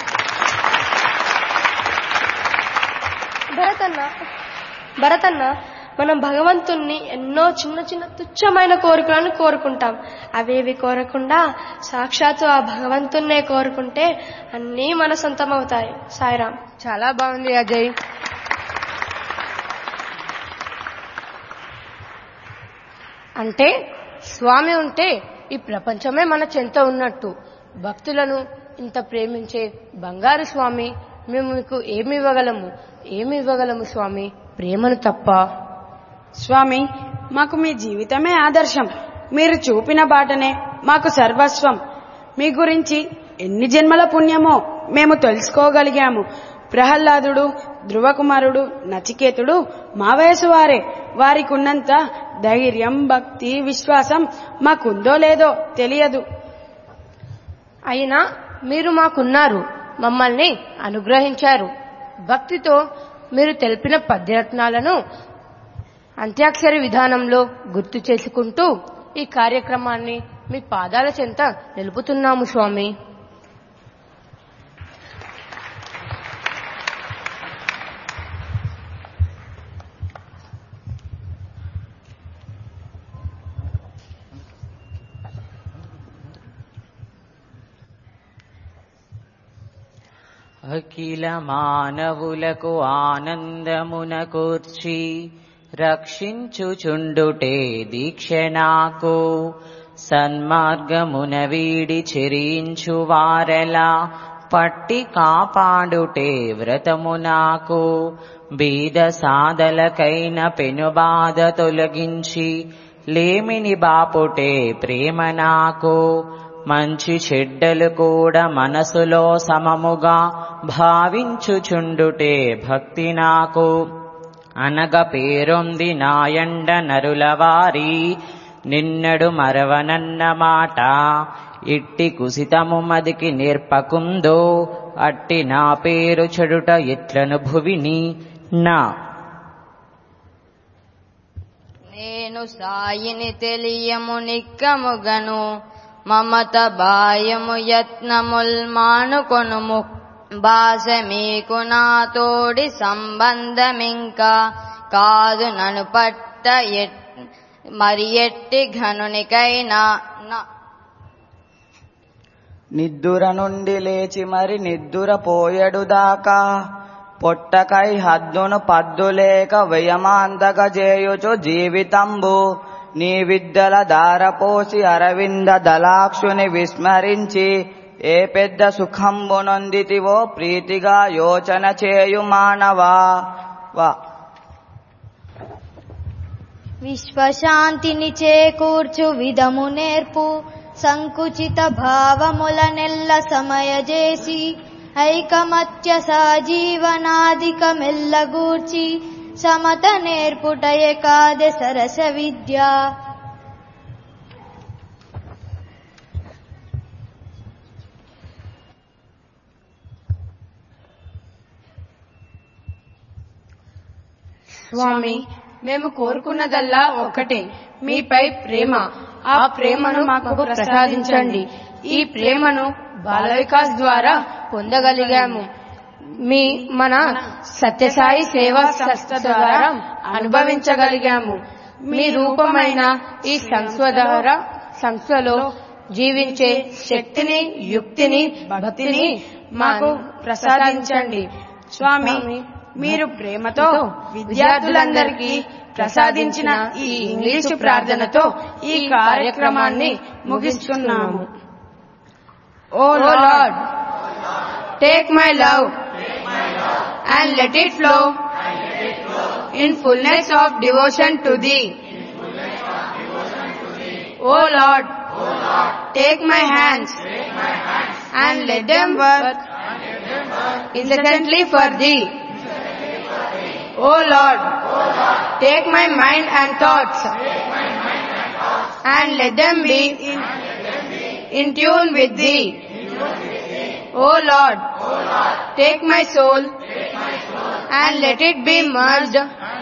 భరతన్న భరతన్న మనం భగవంతుణ్ణి ఎన్నో చిన్న చిన్న తుచ్చమైన కోరికలను కోరుకుంటాం అవేవి కోరకుండా సాక్షాత్తు ఆ భగవంతుణ్ణే కోరుకుంటే అన్నీ మన సొంతం అవుతాయి సాయిరాం చాలా బాగుంది అజయ్ అంటే స్వామి ఉంటే ఈ ప్రపంచమే మన చెంత ఉన్నట్టు భక్తులను ఇంత ప్రేమించే బంగారు స్వామి మేము మీకు ఏమి ఇవ్వగలము ఏమి ఇవ్వగలము స్వామి ప్రేమను తప్ప స్వామి మాకు మీ జీవితమే ఆదర్శం మీరు చూపిన బాటనే మాకు సర్వస్వం మీ గురించి ఎన్ని జన్మల పుణ్యమో మేము తెలుసుకోగలిగాము ప్రహ్లాదుడు ధ్రువకుమారుడు నచికేతుడు మా వయసు వారే వారికి ఉన్నంత ధైర్యం భక్తి విశ్వాసం మాకుందో లేదో తెలియదు అయినా మీరు మాకున్నారు మమ్మల్ని అనుగ్రహించారు భక్తితో మీరు తెలిపిన పద్యరత్నాలను అంత్యాక్షరి విధానంలో గుర్తు చేసుకుంటూ ఈ కార్యక్రమాన్ని మీ పాదాల చెంత నిలుపుతున్నాము స్వామి అఖిల మానవులకు ఆనందమునకూర్చి రక్షించుచుండుటే దీక్ష నాకు సన్మార్గమున వీడి చెరించు వారెలా పట్టి కాపాడుటే వ్రతము నాకు బీద సాదలకైన పెనుబాధ తొలగించి లేమిని బాపుటే ప్రేమ నాకు మంచి చెడ్డలు కూడా మనసులో సమముగా భావించుచుండుటే భక్తి నాకు అనగ పేరొంది నాయండ నరులవారి నిన్నడు మరవనన్న మాట ఇట్టి కుసితము మదికి నేర్పకుందో అట్టి నా పేరు చెడుట ఎట్లను భువిని నా నేను సాయిని తెలియము నిక్కముగను మమత బాయము యత్నముల్ మానుకొనుము భాష మీకు నా తోడి సంబంధమింకా కాదు నను పట్ట ఎట్ మరి ఎట్టి ఘనునికైనా నా- నిద్దుర నుండి లేచి మరి నిద్దుర పోయడు దాకా పొట్టకై హద్దును పద్దులేక వ్యయమాంతక చేయుచు జీవితంబు నీ విద్యల దారపోసి అరవింద దళాక్షుని విస్మరించి ఏ పెద్ద సుఖంబు నొందితివో ప్రీతిగా యోచన చేయు మానవా వా విశ్వశాంతిని చేకూర్చు విధము నేర్పు సంకుచిత భావముల నెల్ల సమయజేసి ఐకమత్య సజీవనాదిక మెల్లగూర్చి సమత నేర్పుటయే కాదె సరస విద్య స్వామి మేము కోరుకున్నదల్లా ఒక్కటే మీపై ప్రేమ ఆ ప్రేమను మాకు ప్రసాదించండి ఈ ప్రేమను బాల వికాస్ ద్వారా పొందగలిగాము మీ మన సత్యసాయి సేవా సంస్థ ద్వారా అనుభవించగలిగాము మీ రూపమైన ఈ సంస్థ ద్వారా సంస్థలో జీవించే శక్తిని యుక్తిని భక్తిని మాకు ప్రసాదించండి స్వామి మీరు ప్రేమతో విద్యార్థులందరికీ ప్రసాదించిన ఈ ఇంగ్లీషు ప్రార్థనతో ఈ కార్యక్రమాన్ని ముగిస్తున్నాము O Lord take my love and let it flow in fullness of devotion to the O Lord take my hands and let them work incessantly for thee. O Lord, take my mind and thoughts and let them be in, in tune with thee. O Lord, take my soul and let it be merged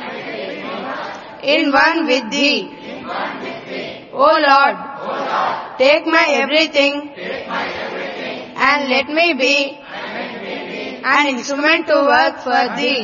in one with thee. O Lord, take my everything and let me be an instrument to work for thee.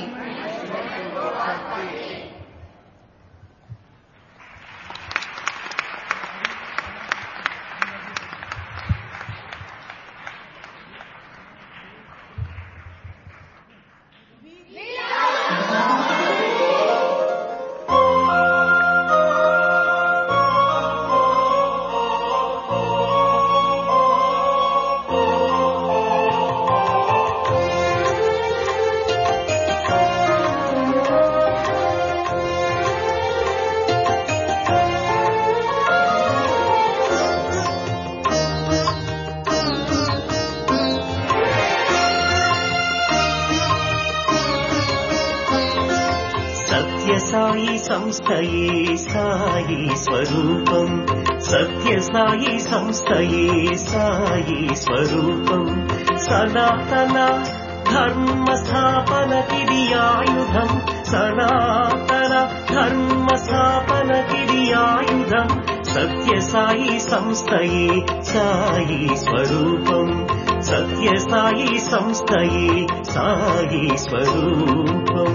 Sathya Sai సంస్థయే సాయి స్వరూపం సత్యసాయి సంస్థయే సాయి స్వరూపం సనాతన ధర్మ స్థాపనకిది ఆయుధం సనాతన ధర్మ స్థాపనకిది ఆయుధం సత్యసాయి సంస్థయే సాయి స్వరూపం సత్యసాయి సంస్థయే సాయి స్వరూపం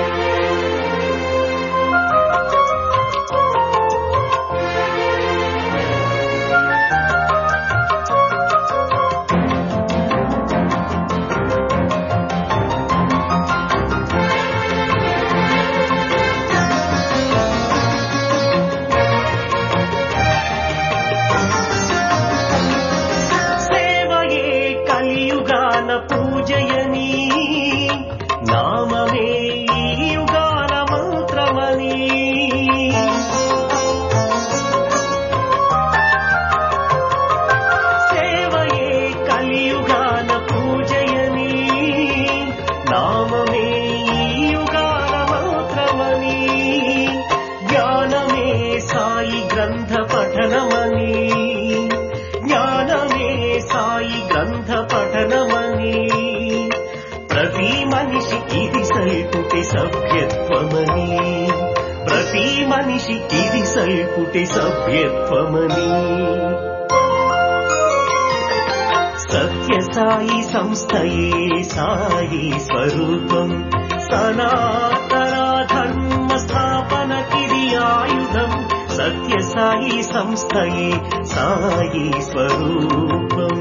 సేవయే కలియుగాన పూజయని నామమే ఈ యుగాల మంత్రమని సేవయే కలియుగాన పూజయని నామమే ఈ యుగాల మంత్రమని జ్ఞానమే సాయి గ్రంథ పఠనమని జ్ఞానమే సాయి గ్రంథ పఠనమని ప్రతి మనిషికి ఇది సైపుటి సభ్యత్వమని ప్రతి మనిషికి ఇది సైపుటి సభ్యత్వమని సత్య సాయి సంస్థయే సాయి స్వరూపం సనాతన ధర్మ స్థాపనకిది ఆయుధం సత్య సాయి సంస్థయే సాయి స్వరూపం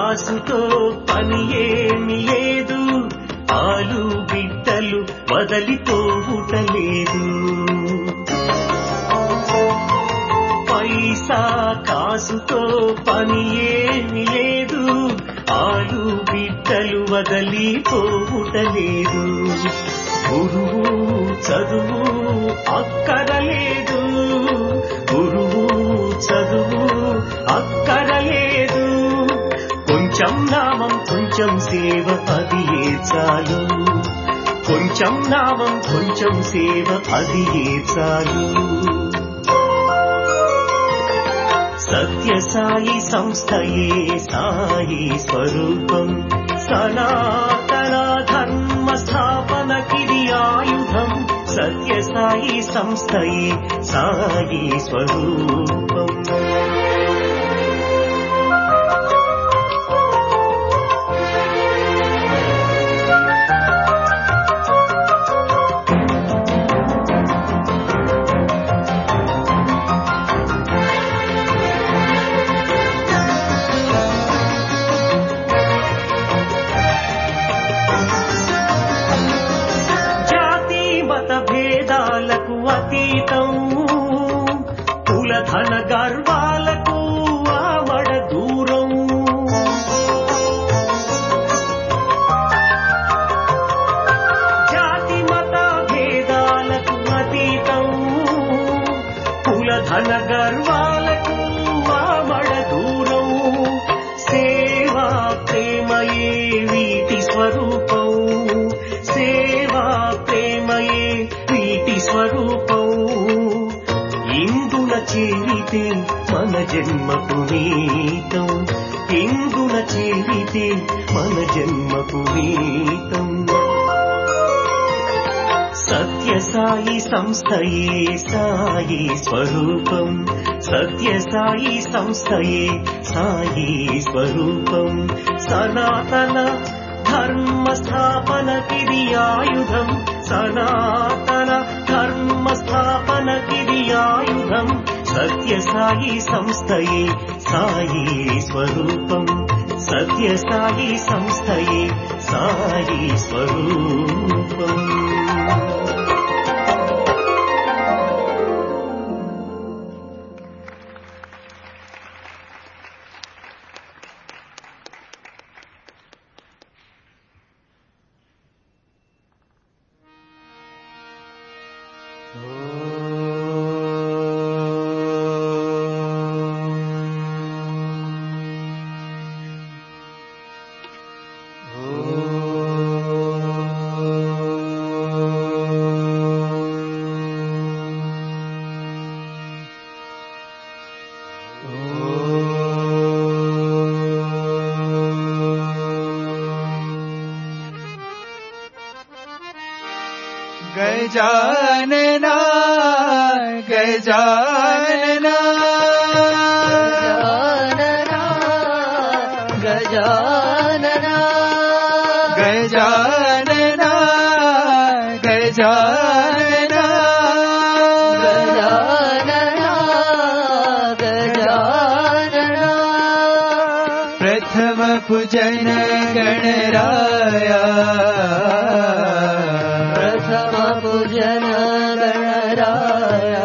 కాసుతో పని ఏమి లేదు ఆలు బిడ్డలు వదలిపోవుటలేదు పైసా కాసుతో పని ఏమి లేదు ఆలు బిడ్డలు వదలిపోవుటలేదు గురువు చదువు అక్కరలేదు గురువు చదువు అక్కరలేదు కొంచెం నామం కొంచెం సేవ అది ఏ చాలు కొంచెం నామం కొంచెం సేవ అది ఏ చాలు సత్య సాయి సంస్థయే సాయి స్వరూపం సనాతన ధర్మ స్థాపనకిది ఆయుధం సత్య సాయి సంస్థయే సాయి స్వరూపం జాతి మత భేదాలకు అతీతం కుల ధన గర్వాలకు ఆమడ దూరం జాతి మత భేదాలకు అతీతం కుల ధన గర్వాలకు ఆమడ దూరం సేవా ప్రేమయే వీటి స్వరూపం సేవా ప్రేమయే వీటి స్వరూపం ఇందున చేరితే మన జన్మకు నీతం ఇందున చేరితే మన జన్మకు నీతం సత్య సాయి సంస్థయే సాయి స్వరూపం సత్య సాయి సంస్థయే సాయి స్వరూపం సనాతన ధర్మ స్థాపనకిది ఆయుధం సనాతన ధర్మ స్థాపనకిది ఆయుధం సత్య సాయి సంస్థయే సాయి స్వరూపం సత్య సాయి సంస్థయే సాయి స్వరూపం गजानना गजानना गजानना गजानना गजानना गजानना गजानना प्रथम पूजन गणराया प्रथम पूजन गणराया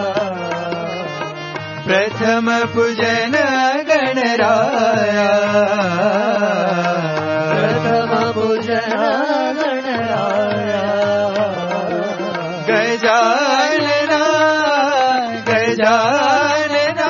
प्रथम पूजन गणराया प्रथम पूजन गणराया गजानना गजानना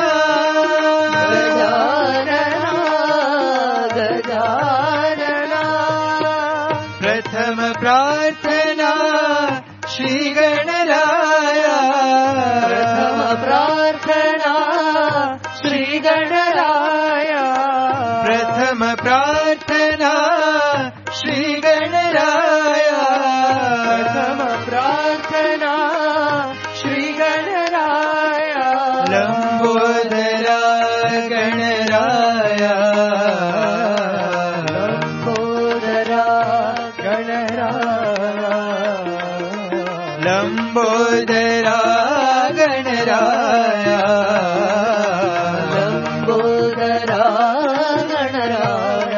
गजानना गजानना प्रथम प्रार्थना श्री गणराया प्रथम प्रार्थना श्री गणराया प्रथम प्रार्थना श्री गणराया प्रथम प्रार्थना श्री गणराया लंबोदरा गणराया लंबोदरा गणराया लंबोदरा गणराया लंबोदरा गणराया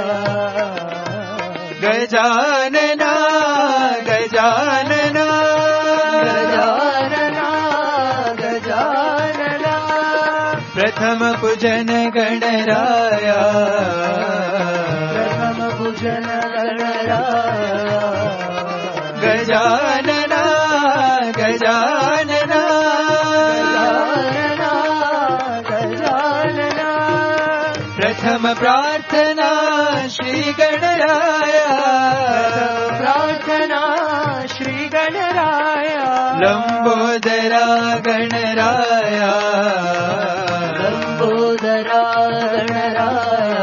गजानना गजानना गजानना गजानना प्रथम पूजन गणराया प्रथम पूजन गणराया गजानना गजानना गजानना गजानना प्रथम प्रार्थना श्री गणराया प्रार्थना श्री गणराया लंबोदरा गणराया लंबोदरा गणराया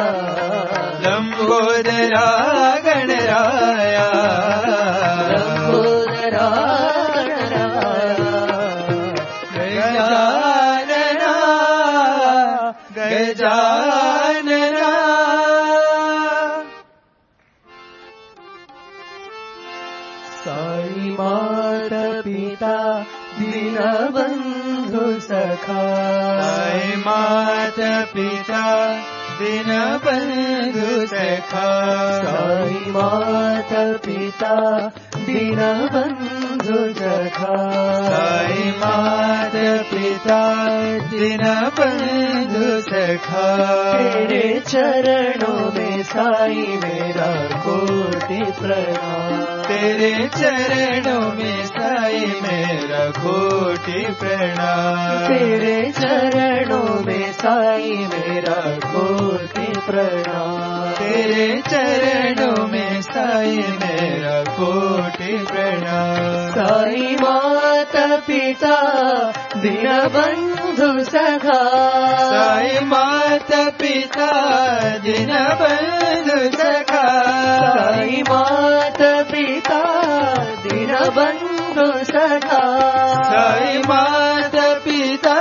लंबोदरा गणराया लंबोदरा गजानना गजानना साई मात पिता दीनबन्धु सखा साई मात पिता दीनबन्धु सखा साई मात पिता दीनबन्धु सखा साई मात पिता दीनबन्धु सखा तेरे चरणों में साई मेरा कोटि प्रणाम तेरे चरणों में साई मेरा कोटि प्रणाम तेरे चरणों में साई मेरा कोटि प्रणाम तेरे चरणों में साई मेरा कोटि प्रणाम साई माता पिता दीनबन्धु सखा साई माता पिता दीनबन्धु सखा साई माता पिता दीनबन्धु सखा साई माता पिता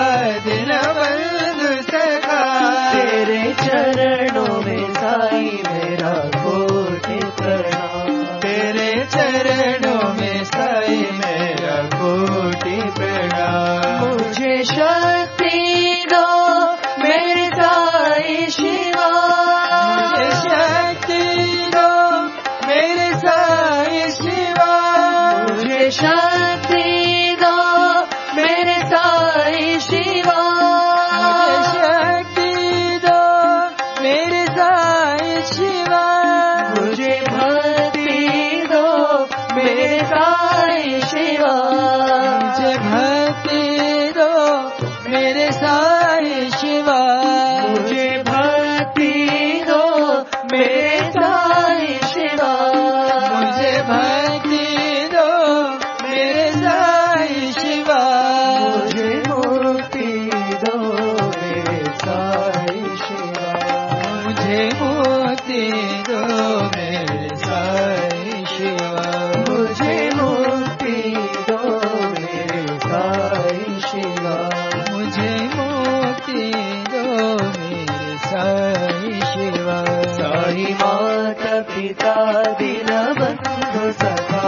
दीनबन्धु सखा तेरे चरणों में साई मेरा कोटि प्रणाम तेरे चरणों में साई मेरा कोटि प्रणाम मुझे शक्ति दो मेरे साई शिवा मुझे शक्ति दो मेरे साई शिवा मुझे शक्ति दो मेरे साई शिवा मुझे शक्ति दो मेरे साई शिवा मुझे भक्ति दो मेरे साई शिवा मुझे भक्ति दो मेरे साई शिवा मुझे भक्ति दो मेरे साई शिवा मुझे भक्ति दो मेरे साई शिवा मुझे मुक्ति दो मेरे साई शिवा मुझे मुक्ति दो मेरे साई शिवा मुझे मुक्ति दो मेरे साई शिवा मुझे मुक्ति दो मेरे साई शिवा साई माता पिता दीनबन्धु सखा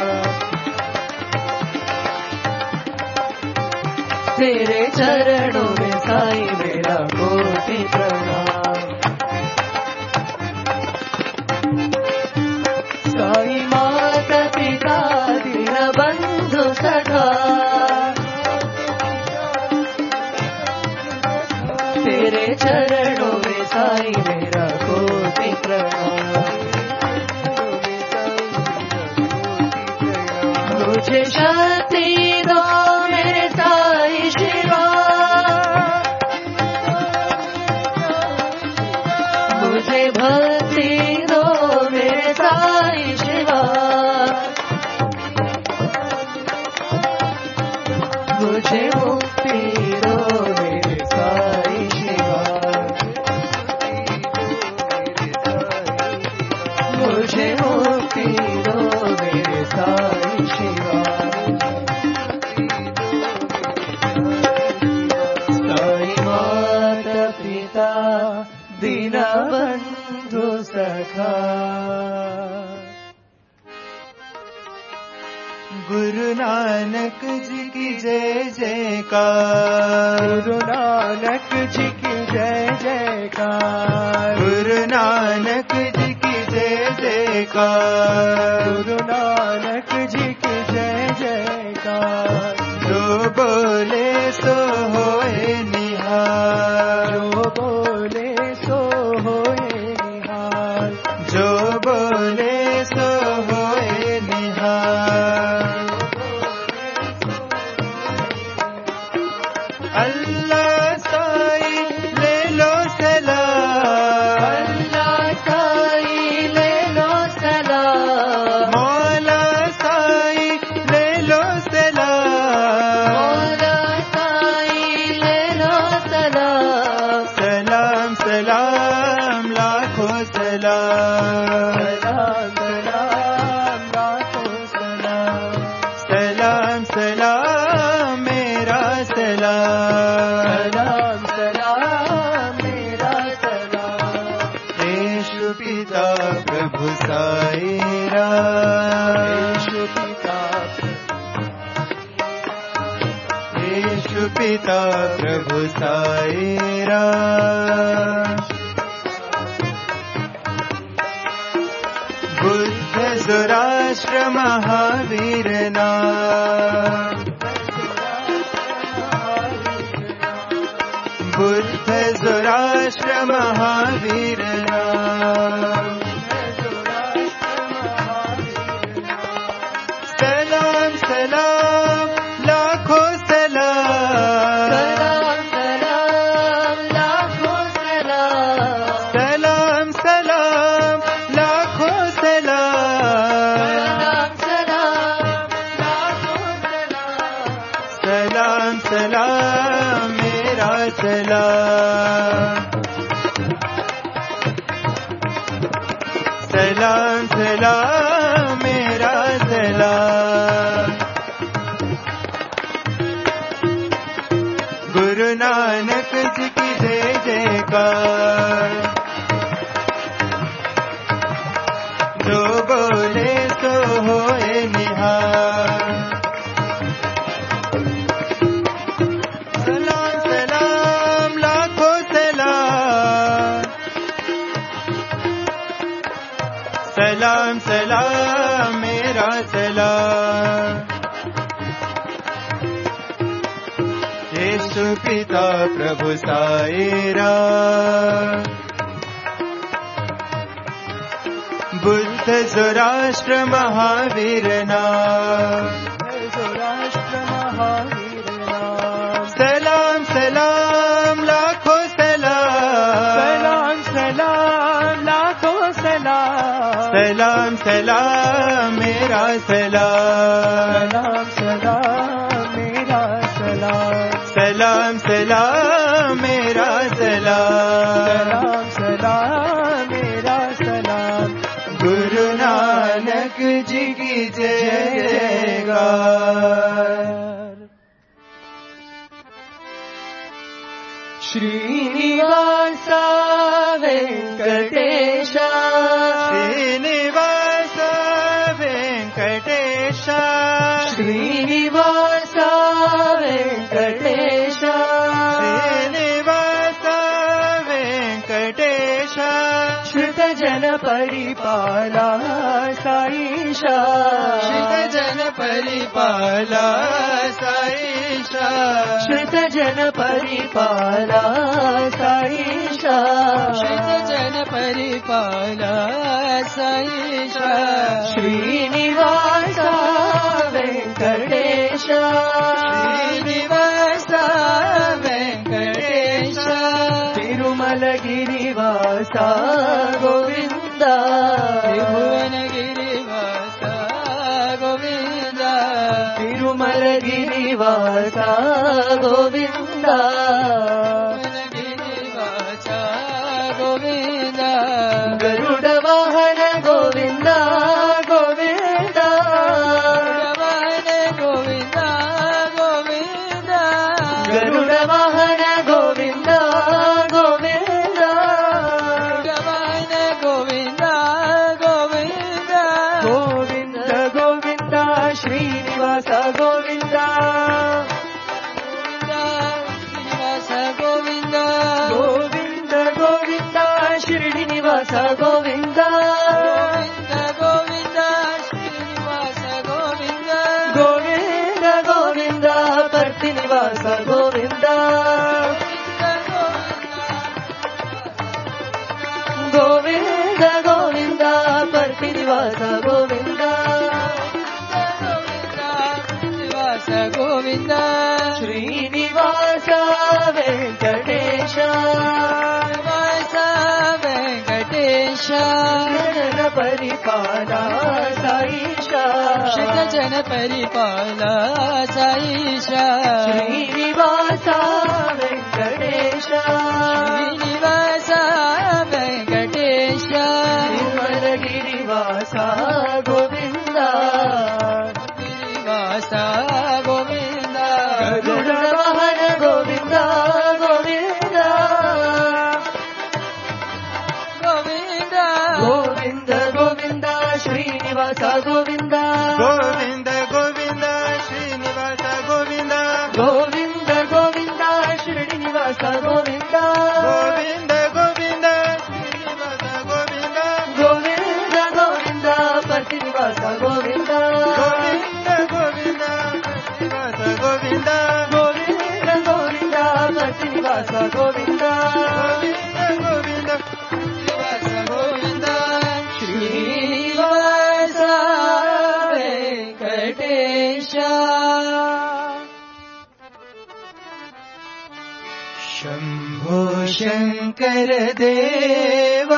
तेरे चरणों में साई मेरा कोटि प्रणाम साई माता पिता दीनबन्धु सखा तेरे चरणों में साई मेरा कोटि प्रणाम मुझे शक्ति दो मेरे साई शिवा मुझे भक्ति दो मेरे साई शिवा मुझे मुक्ति दो मेरे साई शिवा मुझे मुक्ति दो मेरे साई शिवा साई माता पिता दीनबन्धु सखा गुरु नानक जी की जय जयकार गुरु नानक जी की जय जयकार गुरु नानक जी की जय जय जयकार गुरु नानक जी की जय जयकार जो बोले सो होए निहार जो बोले सो होए निहार जो बोले सो होए निहार अल्लाह साई ले लो सलाम अल्लाह साई ले लो सलाम मौला साई ले लो सलाम मौला साई ले लो सलाम सलाम सलाम लाखों सलाम सलाम सलाम लाखों सलाम सलाम सलाम मेरा सलाम सलाम सलाम मेरा सलाम येशु पिता प्रभु साईरा येशु पिता येशु पिता प्रभु साईरा बुद्ध सुराष्ट्र महावीरना बुद्ध सुराष्ट्र महावीरना सलाम सलाम लाखों सलाम सलाम सलाम लाखों सलाम सलाम सलाम लाखों सलाम सलाम सलाम सलाम मेरा सलाम सलाम सलाम मेरा सलाम गुरु नानक जी की जय जयकार जो बोले सो होए निहार सलाम सलाम लाखों सलाम सलाम सलाम मेरा सलाम यीशु पिता प्रभु साईरा बुद्ध सुराष्ट्र महावीरना सुराष्ट्र महावीरना सलाम सलाम लाखों सलाम सलाम सलाम लाखों सलाम सलाम सलाम मेरा सलाम सलाम सलाम मेरा सलाम सलाम सलाम मेरा सलाम सलाम सलाम मेरा सलाम गुरु नानक जी की जयकार श्रीनिवास वेङ्कटेश श्रीनिवास वेङ्कटेश श्रीनिवास वेङ्कटेश श्रीनिवास वेङ्कटेश श्रुतजन परिपाला साईशा श्रुतजन परिपाला साईशा श्रुतजन परिपाला साईशा श्रुतजन परिपाला साईशा श्रीनिवास वेङ्कटेश श्रीनिवास वेङ्कटेश तिरुमलगिरिवास गोविन्द त्रिभुवनगिरिवास गोविन्द तिरुमलगिरिवास गोविन्द गिरिवास गोविन्द गरुडवाहन गोविन्द गोविन्द गरुडवाहन गोविन्द गोविन्द गरुडवाहन गोविन्द गोविन्द गरुडवाहन गोविन्द गोविन्द गोविन्द गोविन्द श्रीनिवास गोविन्द श्रीनिवास गोविन्द गोविन्द गोविन्द श्रीनिवास गोविन्द गोविन्द పరిపాల సాయిష శ్రీనివాస వెంకటేశ శ్రీనివాస వెంకటేశ గిరివాస గోవింద శ్రీనివాస గోవింద గరుడ వాహన గోవింద గోవింద గోవింద గోవింద గోవింద శ్రీనివాస గోవింద గోవింద గోవింద శ్రీనివాస గోవింద గోవింద గోవింద శ్రీనివాస గోవింద గోవింద గోవింద శ్రీనివాస గోవింద గోవింద గోవింద పతినివాస గోవింద గోవింద గోవింద శ్రీనివాస గోవింద గోవింద గోవింద పతినివాస గోవింద గోవింద గోవింద శ్రీనివాస గోవింద శ్రీనివాస వెంకటేశ शम्भो शङ्कर देवा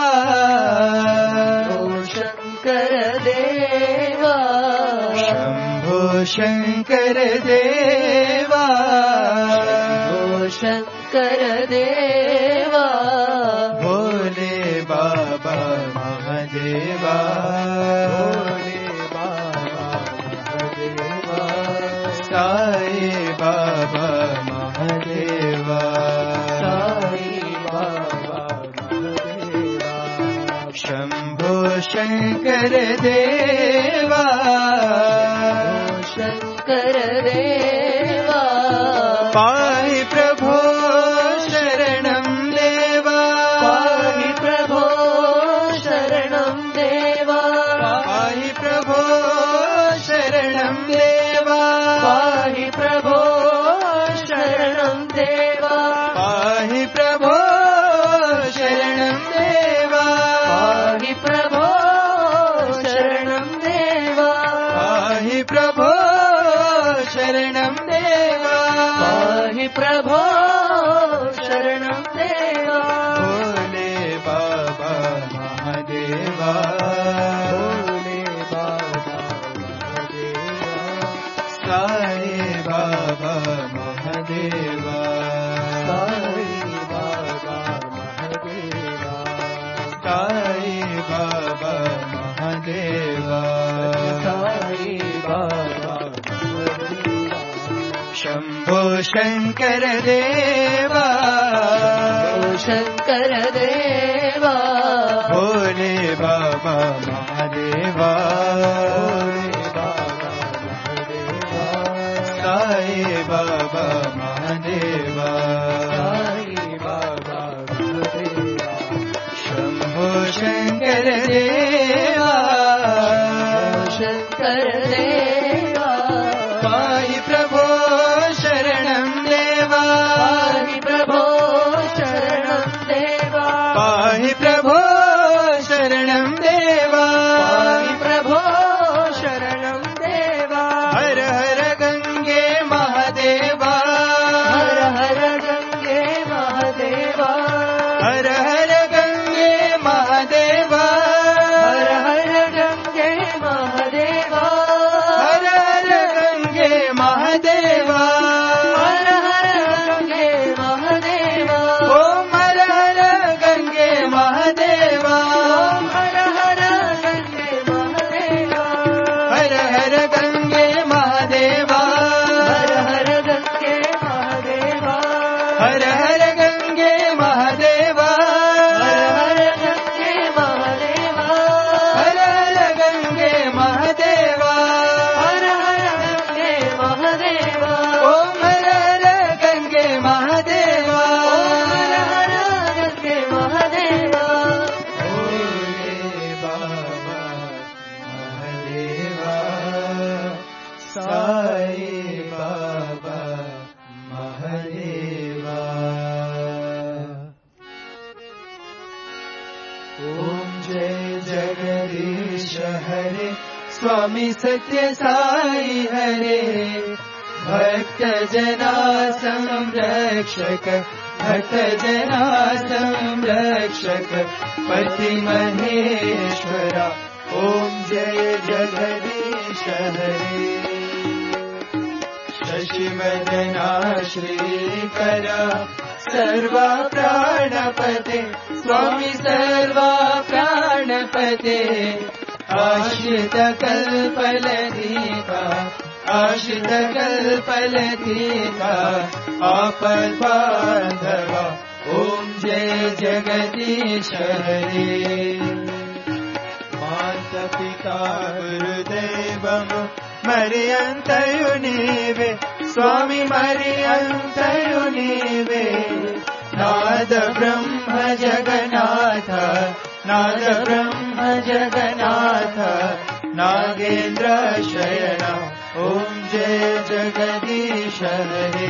శంకర దేవా शम्भो शङ्कर देवा ఓ శంకర దేవా भोले बाबा महादेवा भोले बाबा महादेवा साई बाबा महादेवा साई बाबा महादेवा शम्भो शङ्कर देवा శంకర దేవా पाहि प्रभो शरणं देवा పాహి ప్రభో శరణం దేవా पाहि प्रभो शरणं देवा పాహి ప్రభో శరణం దేవా पाहि प्रभो शरणं देवा పాహి ప్రభో శరణం దేవా पाहि प्रभो शरणं देवा పాహి ప్రభో శరణం దేవా भोले बाबा महादेवा भोले बाबा महादेवा साई बाबा महादेवा साई बाबा महादेवा साई बाबा महादेवा साई बाबा महादेवा शम्भो शङ्कर देवा శంకర దేవా भोले बाबा महादेवा भोले बाबा महादेवा साई बाबा महादेवा साई बाबा महादेवा शम्भो शङ्कर देवा శంకర దేవా पाहि प्रभो शरणं देवा పాహి ప్రభో శరణం దేవా पाहि प्रभो शरणं देवा పాహి ప్రభో శరణం దేవా हर हर गङ्गे महादेवा హర హర గంగే మహదేవా हर हर गङ्गे महादेवा హర హర గంగే మహదేవా हर हर गङ्गे महादेवा హర హర గంగే మహదేవా ॐ हर हर गङ्गे महादेवा ఓం హర హర గంగే మహదేవా हर हर गङ्गे महादेवा హర హర గంగే మహదేవా हर हर गङ्गे महादेवा హర హర గంగే మహదేవా हर हर गङ्गे महादेवा హర హర గంగే మహదేవా ॐ हर हर गङ्गे महादेवा హర హర గంగే మహదేవా भोले बाबा महादेवा साई बाबा महादेवा ॐ जय जगदीश हरे स्वामी सत्य साई हरे भक्त जना संरक्षक भक्त जना संरक्षक पति महेश्वरा ॐ जय जगदीश हरे शशिवदना श्रीकर सर्वा प्राणपते स्वामी सर्वा प्राणपते आश्रित कल्पलदीपा आश्रित कल्पलदीपा आपद बान्धवा ॐ जय जगदीश हरे मातपिता गुरुदेवము మరి అంతయు నీవే స్వామి మరి అంతయు నీవే నాద బ్రహ్మ జగన్నాథ నాద బ్రహ్మ జగన్నాథ నాగేంద్ర శయన ఓం జయ జగదీశ హరే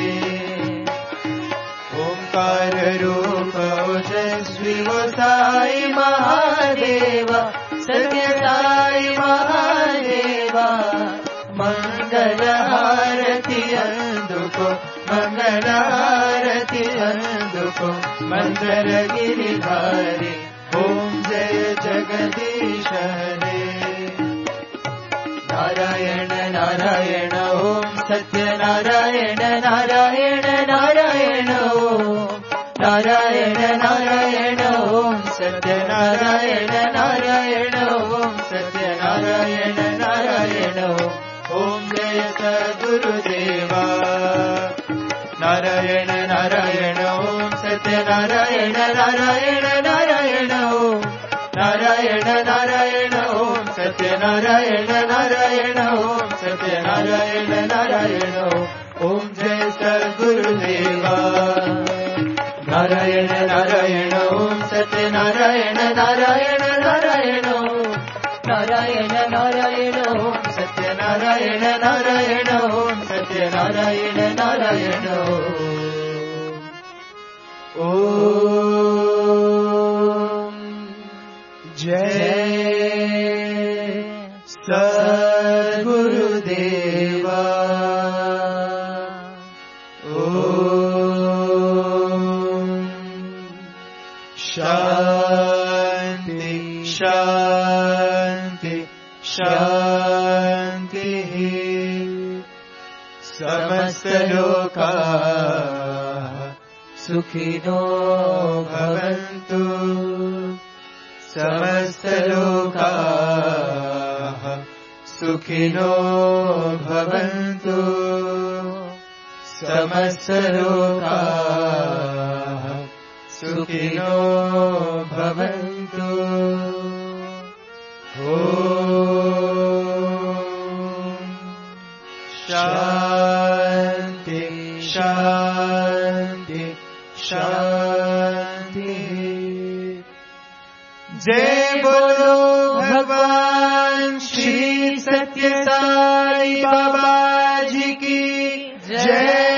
ओंकार रूप ओजस्वी वो साई महादेव सत्य साई महादेवा मंगल हारति अंदुको मंगल हारति अंदुको मंदर गिरिधारी ओम जय जगदीश हरे नारायण नारायण ओम सत्य नारायण नारायण नारायण ओम नारायण नारायण ओम सत्य नारायण नारायण ओम सत्य नारायण नारायण ओम जय सद्गुरुदेवा नारायण नारायण ओम सत्य नारायण नारायण नारायण ओम नारायण नारायण ओम सत्य नारायण नारायण ओम सत्य नारायण नारायण ओम जय सद्गुरुदेवा नारायण नारायण ओम सत्य नारायण नारायण नारायण ओम नारायण नारायण ओम सत्य नारायण नारायण ओम सत्य नारायण नारायण ओम जय सद्गुरुदेवा ॐ शान्ति शान्ति शान्तिः समस्तलोकाः सुखिनो भवन्तु समस्तलोकाः सुखिनो भवन्तु समस्तलोकाः सुखिनो भवन्तु ॐ शान्ति शान्ति शान्तिः जय बोलो भगवान श्री सत्य साई बाबा जी की जय